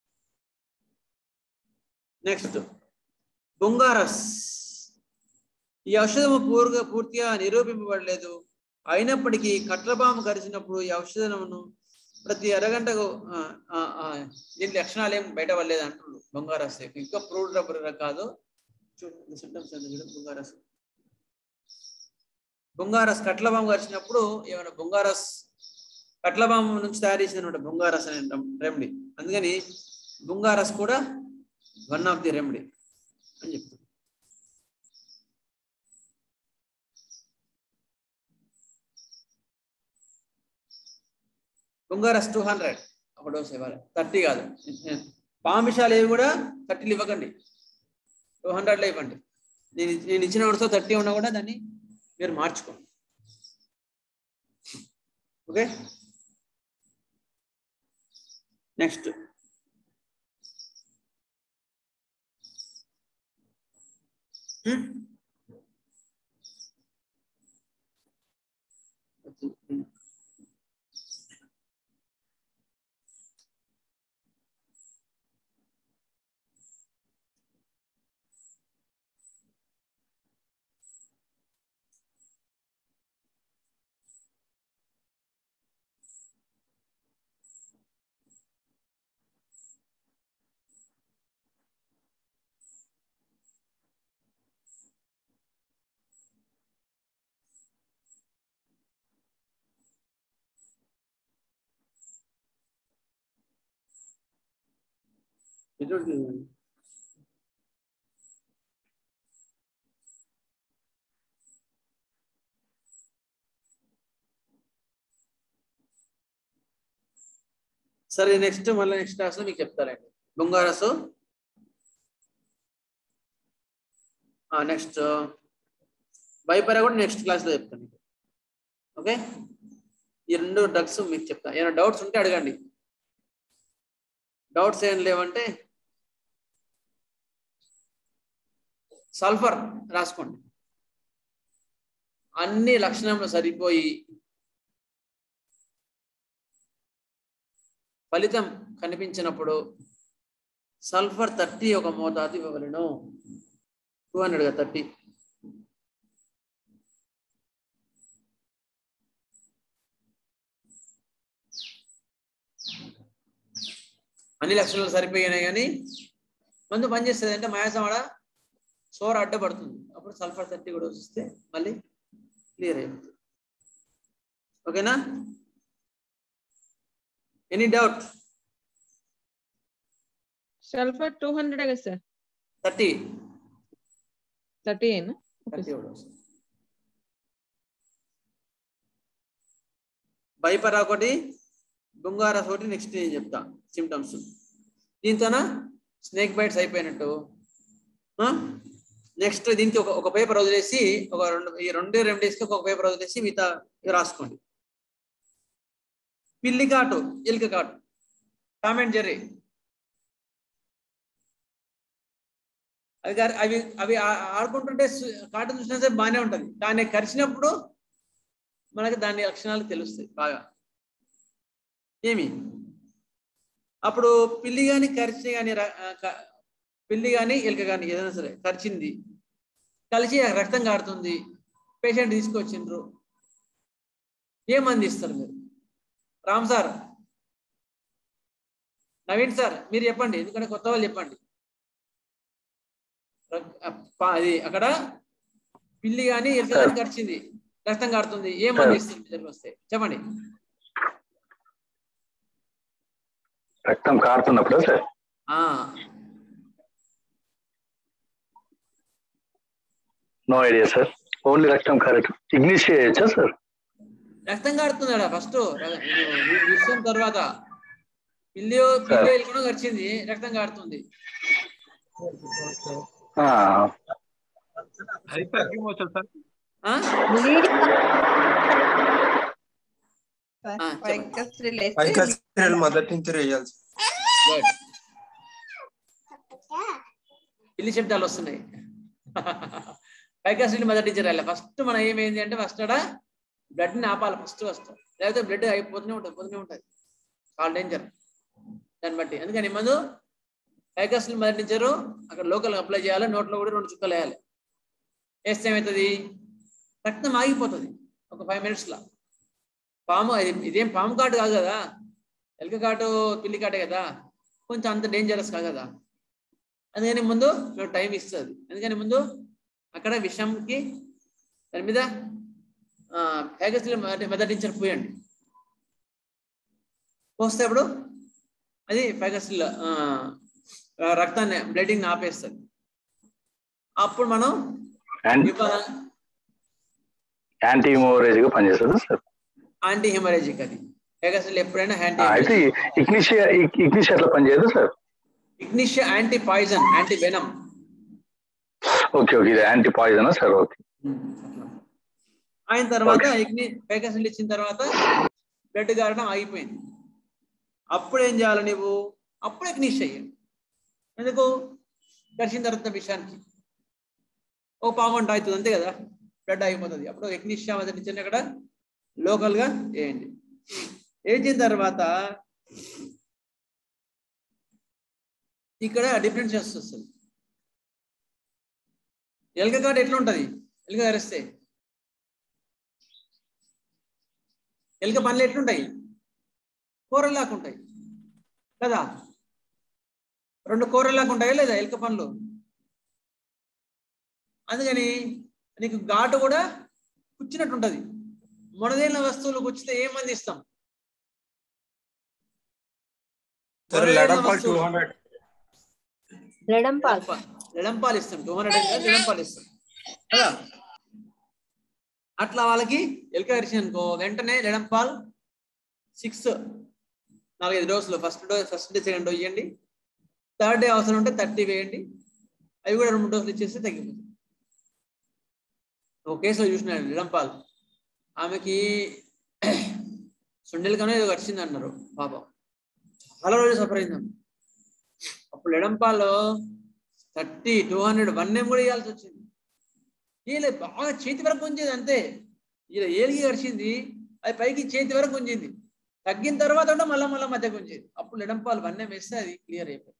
నెక్స్ట్ బొంగారస్ ఈ ఔషధము పూర్గా పూర్తిగా నిరూపింపబడలేదు అయినప్పటికీ కట్లపాము కరిచినప్పుడు ఈ ఔషధమును ప్రతి అరగంటకు ఆ, ఆ, ఆ, దీని లక్షణాలు ఏం బయట పడలేదు అంటున్నారు బొంగారస్ ఇంకా ప్రూవ్డ్ రబ్బర్ కాదు చూడండి symptoms ఏందో చూడండి, బొంగారస్ బొంగారస్ కట్లపాము కరిచినప్పుడు ఏమైనా బొంగారస్ కట్లపాము నుంచి తయారు చేసిన బొంగారస్ అనే రెమెడీ అందుకని బొంగారస్ కూడా వన్ ఆఫ్ ది రెమెడీ అని చెప్తాను బొంగారస్ టూ హండ్రెడ్ ఒక డోస్ ఇవ్వాలి థర్టీ కాదు పామిషాలు ఏవి కూడా థర్టీలు ఇవ్వకండి టూ హండ్రెడ్లో ఇవ్వండి నేను నేను ఇచ్చిన వరుస థర్టీ ఉన్నా కూడా దాన్ని మీరు మార్చుకోండి ఓకే నెక్స్ట్ ఎటువంటి సరే నెక్స్ట్ మళ్ళీ నెక్స్ట్ క్లాస్ లో మీకు చెప్తారండి బొంగారసు నెక్స్ట్ బైపరా కూడా నెక్స్ట్ క్లాస్ లో చెప్తాను మీకు ఓకే ఈ రెండు డ్రగ్స్ మీకు చెప్తా ఏమైనా డౌట్స్ ఉంటే అడగండి డౌట్స్ ఏం లేవంటే సల్ఫర్ రాసుకోండి అన్ని లక్షణంలో సరిపోయి ఫలితం కనిపించినప్పుడు సల్ఫర్ థర్టీ ఒక మోతాదు ఇవ్వవలను టూ హండ్రెడ్గా థర్టీ అన్ని లక్షణాలు సరిపోయినాయి కానీ మందు పనిచేస్తుంది అంటే మయాసమాడ సోర అడ్డపడుతుంది అప్పుడు సల్ఫర్ థర్టీ కూడా వస్తే మళ్ళీ క్లియర్ అయిపోతుంది ఓకేనా any doubt sulphur two hundred కదా సార్ థర్టీ థర్టీ ఏనా థర్టీ కూడా వస్తుంది బైపర్ ఒకటి బొంగారస్ ఒకటి నెక్స్ట్ నేను చెప్తా సిమ్టమ్స్ దీంతోన స్నేక్ బైట్స్ అయిపోయినట్టు నెక్స్ట్ దీనికి ఒక ఒక పేపర్ వదిలేసి ఒక రెండు ఈ రెండు రెమెడీస్కి ఒక పేపర్ వదిలేసి మిగతా ఇవి రాసుకోండి పిల్లి కాటు ఎలుక కాటు టామెంట్ జెర్రీ అవి గారి- అవి అవి ఆ- ఆడుకుంటుంటే సు- కాటు చూసినా సరే బాగానే ఉంటది కానీ కరిచినప్పుడు మనకి దాని లక్షణాలు తెలుస్తాయి బాగా ఏమి అప్పుడు పిల్లి కానీ కరిచి కానీ పిల్లి కానీ ఎలుక కానీ ఏదైనా సరే కరిచింది కలిసి రక్తం కారుతుంది పేషెంట్ తీసుకొచ్చిండ్రు ఏ మంది ఇస్తారు మీరు రామ్ సార్ నవీన్ సార్ మీరు చెప్పండి ఎందుకంటే కొత్త వాళ్ళు చెప్పండి రక్- ఆ పా- అది అక్కడ పిల్లి కానీ ఎలుక కానీ కరిచింది రక్తం కారుతుంది ఏ మంది ఇస్తుంది దగ్గరికి వస్తే చెప్పండి రక్తం కారుతున్నప్పుడు సార్ ఆ నో ఐడియా సార్ ఓన్లీ రక్తం కారటం ఇగ్నిష్ చేయొచ్చా సార్ రక్తం కారుతుంది ఫస్ట్ విషయం తర్వాత పిల్లి పిల్లి ఎలుకనో కరిచింది రక్తం కారుతుంది ఆ, అది తగ్గిపోతుంది సార్ ఆ? ఆ, చెప్పండి. పైకస్త్రీలు మొదటి నుంచి వేయాలి Good. పిల్లి శబ్దాలు వస్తున్నాయి పైకాసిడ్ మొదటి చేరాలి ఫస్ట్ మనం ఏమైంది అంటే ఫస్ట్ అక్కడ బ్లడ్ ని ఆపాలి ఫస్ట్ ఫస్ట్ లేకపోతే బ్లడ్ అయిపోతూనే ఉంటుంది పోతూనే ఉంటుంది చాలా డేంజర్ దాన్ని బట్టి అందుకని మందు పైకాసిడ్ మొదటించారు అక్కడ లోకల్ అప్లై చేయాలి నోట్లో కూడా రెండు చుక్కలు వేయాలి వేస్తే ఏమవుతుంది రక్తం ఆగిపోతుంది ఒక ఫైవ్ మినిట్స్లో పాము ఇది ఇదేం పాము కాటు కాదు కదా ఎలుక కాటు పిల్లి కాటే కదా కొంచెం అంత డేంజరస్ కాదు కదా అందుకని ముందు టైం ఇస్తుంది అందుకని ముందు అక్కడ విషంకి దాని మీద ప్యాకెట్స్లో మెదటించారు పోయండి పోస్తే అప్పుడు అది ప్యాకెట్స్లో రక్తాన్ని బ్లడింగ్ ఆపేస్తుంది అప్పుడు మనం యాంటీ ఇవ్వాలి యాంటీ హెమోరేజ్ గా పనిచేస్తుందా సార్ యాంటీ హెమరేజిక్ అది ప్యాకెట్స్లో ఎప్పుడైనా ఆ, యాంటీ అయితే ఇగ్నిషియా ఇగ్నిషియా అట్లా పనిచేయదు sir ignatia anti poison anti venom okay okay ఇది యాంటీ పాయిజన్ సార్ ఓకే అయిన తర్వాత ఇగ్ని పేకసిల్ ఇచ్చిన తర్వాత బ్లడ్ కారడం ఆగిపోయింది అప్పుడు ఏం చేయాలి నువ్వు అప్పుడు ఎగ్నిష్ చెయ్యాలి ఎందుకు కరిచిన తర్వాత విషయానికి ఓ పావుగంట అవుతుంది అంతే కదా బ్లడ్ ఆగిపోతుంది అప్పుడు ఎగ్నిషియా మొదటి అక్కడ లోకల్ గా వేయండి వేసిన తర్వాత ఇక్కడ డిఫరెన్స్ వస్తుంది ఎలుక కాడ ఎట్లా ఉంటది ఎలుక కరిస్తే ఎలుక పనులు ఎట్లుంటాయి కూరలాగా ఉంటాయి కదా రెండు కూరలాగా ఉంటాయి లేదా ఎలుక పనులు అందుకని నీకు ఘాటు కూడా కుచ్చినట్టు ఉంటది మొనదేళ్ళ వస్తువులు కుచ్చితే ఏం మంది ఇస్తాం లెడంపాల్ టూ హండ్రెడ్ లెడంపాల్ లెడంపాలు ఇస్తాం టూ హండ్రెడ్ లెడంపాలు ఇస్తాం కదా అట్లా వాళ్ళకి ఎలుక కరిచి అనుకో వెంటనే లెడంపాల్ సిక్స్ నాలుగైదు డోసులు first dose first day second dose ఇవ్వండి థర్డ్ డే అవసరం ఉంటే థర్టీ వేయండి అవి కూడా రెండు మూడు డోసులు ఇచ్చేస్తే తగ్గిపోతుంది ఒక కేసులో చూసినాడు లెడంపాల్ ఆమెకి సుండెలకనో ఏదో వచ్చింది అన్నారు పాపం చాలా రోజులు సఫర్ అయిందాం అప్పుడు ఎడంపాలో thirty two hundred one M కూడా ఇవ్వాల్సి వచ్చింది ఈయన బాగా చేతి వరకు ఉంచేది అంతే ఈయన ఏలిగి గడిచింది అది పైకి చేతి వరకు ఉంచింది తగ్గిన తర్వాత కూడా మళ్ళా మళ్ళా మధ్యకు ఉంచేది అప్పుడు ఎడంపాలు వన్ ఎం వేస్తే అది క్లియర్ అయిపోయింది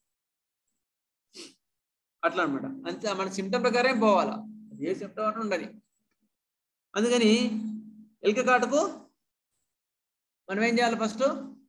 అట్లా అనమాట అంతే మన సిమ్టమ్ ప్రకారం పోవాలా అది ఏ సిమ్టమ్ అంటే ఉండని అందుకని ఎలుక కాటుకు మనం ఏం చేయాలి ఫస్ట్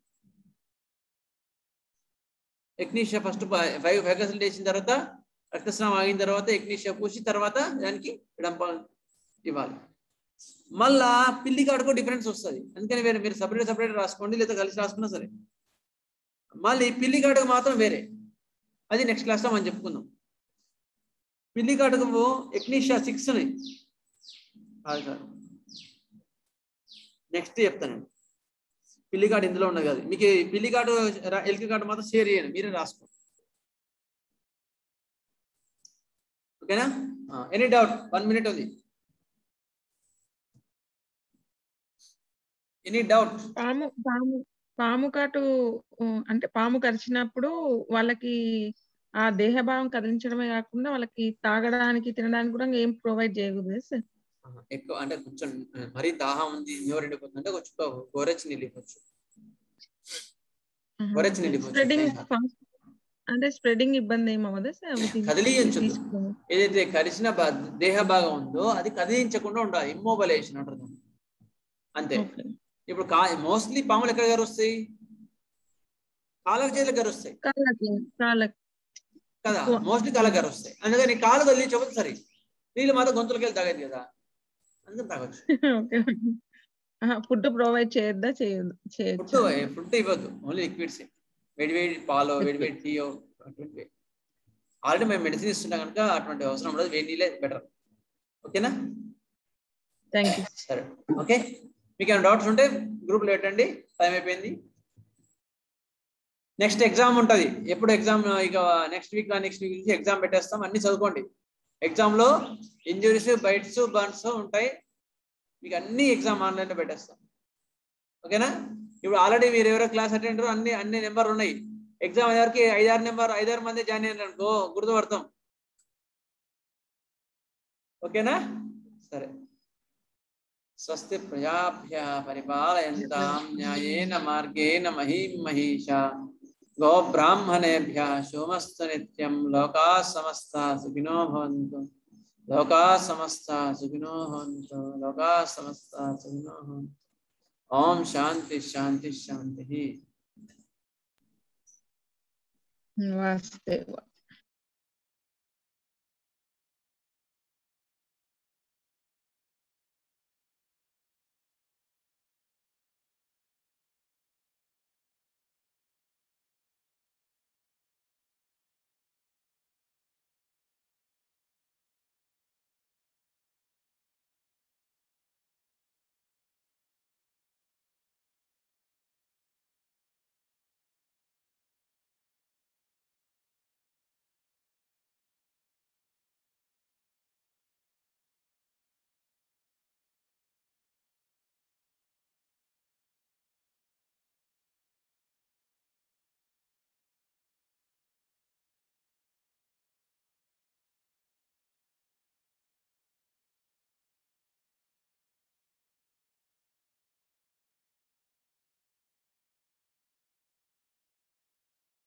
ఎక్నీషియా ఫస్ట్ ఫైవ్ ఫైవ్ వేసిన తర్వాత రక్తస్రావం ఆగిన తర్వాత ఎక్నీషియా పూసి తర్వాత దానికి డంపాలు ఇవ్వాలి మళ్ళా పిల్లి కాడుకో డిఫరెన్స్ వస్తుంది అందుకని వేరే మీరు సపరేట్ సపరేట్ రాసుకోండి లేదా కలిసి రాసుకున్నా సరే మళ్ళీ పిల్లి కాడుకు మాత్రం వేరే అది నెక్స్ట్ క్లాస్లో మనం చెప్పుకుందాం పిల్లి కాడుకు ఎక్నీషియా సిక్స్ కాదు కాదు నెక్స్ట్ చెప్తాను పిల్లి కార్డు ఇందులో ఉన్నది కాదు మీకు ఈ పిల్లి కార్డు రా- ఎల్కి కార్డు మాత్రం షేర్ చేయండి మీరే రాసుకోండి ఓకేనా ఎనీ డౌట్ వన్ మినిట్ ఉంది ఎనీ డౌట్ పాము పాము పాము కాటు ఉ, అంటే పాము కరిచినప్పుడు వాళ్ళకి ఆ దేహ భావం కదిలించడమే కాకుండా వాళ్ళకి తాగడానికి తినడానికి కూడా ఏం ప్రొవైడ్ చేయకూడదు సార్ ఎక్కువ అంటే కొంచెం ఆ, మరీ దాహం ఉంది నోరు ఎండిపోతుంది అంటే కొంచెం గోరెచ్చి నీళ్ళు ఇవ్వచ్చు గోరెచ్చి నీళ్ళు ఇవ్వచ్చు స్ప్రెడింగ్ ఏం కాదు. అంటే స్ప్రెడింగ్ ఇబ్బంది ఏం అవ్వదా సార్ అవి తీసు- కదిలించదు తీసుకో- ఏదైతే కరిచిన భా- దేహ భాగం ఉందో అది కదిలించకుండా ఉండాలి ఇమ్మోబలేషన్ అంటారు దాన్ని. అంతే ఇప్పుడు కా మోస్ట్లీ పాములు ఎక్కడ కరుస్తాయి కాళ్ళకు చేతులకు కరుస్తాయి కాళ్ళకి కాళ్ళకి కదా ఎక్కువ. మోస్ట్లీ కాళ్ళకు కరుస్తాయి అందుకని కాలు కదిలించకపోతే సరే నీళ్ళు మాత్రం గొంతులకి వెళ్ళి తాగదు కదా అందుకని తాగొచ్చు ఓకే ఫుడ్ ప్రొవైడ్ చేయొద్దా చేయొద్దు ఫుడ్ చేయొచ్చు ఫుడ్ ఇవ్వద్దు ఓన్లీ లిక్విడ్స్ వేడి వేడి పాలో వేడి వేడి టీయో అటువంటి ఆల్రెడీ మేము మెడిసిన్ ఇస్తున్నాం కనుక అటువంటి అవసరం ఉండదు వేడి నీళ్ళే బెటర్ ఓకేనా థ్యాంక్ యూ సరే ఓకే మీకు ఏమైనా డౌట్స్ ఉంటే గ్రూప్లో పెట్టండి టైం అయిపోయింది నెక్స్ట్ ఎగ్జామ్ ఉంటుంది ఎప్పుడు ఎగ్జామ్ ఇక నెక్స్ట్ వీక్ నెక్స్ట్ వీక్ నుంచి ఎగ్జామ్ పెట్టేస్తాం అన్ని చదువుకోండి ఎగ్జామ్ లో ఇంజురీస్ బైట్స్ బర్న్స్ ఉంటాయి మీకు అన్ని ఎగ్జామ్ ఆన్లైన్ లో పెట్టేస్తాం ఓకేనా ఇప్పుడు ఆల్రెడీ మీరు ఎవరో క్లాస్ అటెండర్ అన్ని అన్ని నెంబర్ ఉన్నాయి ఎగ్జామ్ అయ్యేవరకు ఐదారు నెంబర్ ఐదారు మంది జాయిన్ అయ్యారు అనుకో గుర్తుపడతాం ఓకేనా సరే స్వస్తి ప్రజాభ్య పరిపాలయంతాం న్యాయేన మార్గేణ మహీం మహిషా గో బ్రాహ్మణేభ్య సోమస్తు నిత్యం లోకా సమస్త సుఖినో భవంతు లోకా సమస్త సుఖినో భవంతు లోకా సమస్త సుఖినో భవంతు ఓం శాంతి శాంతి శాంతి వాస్తేవ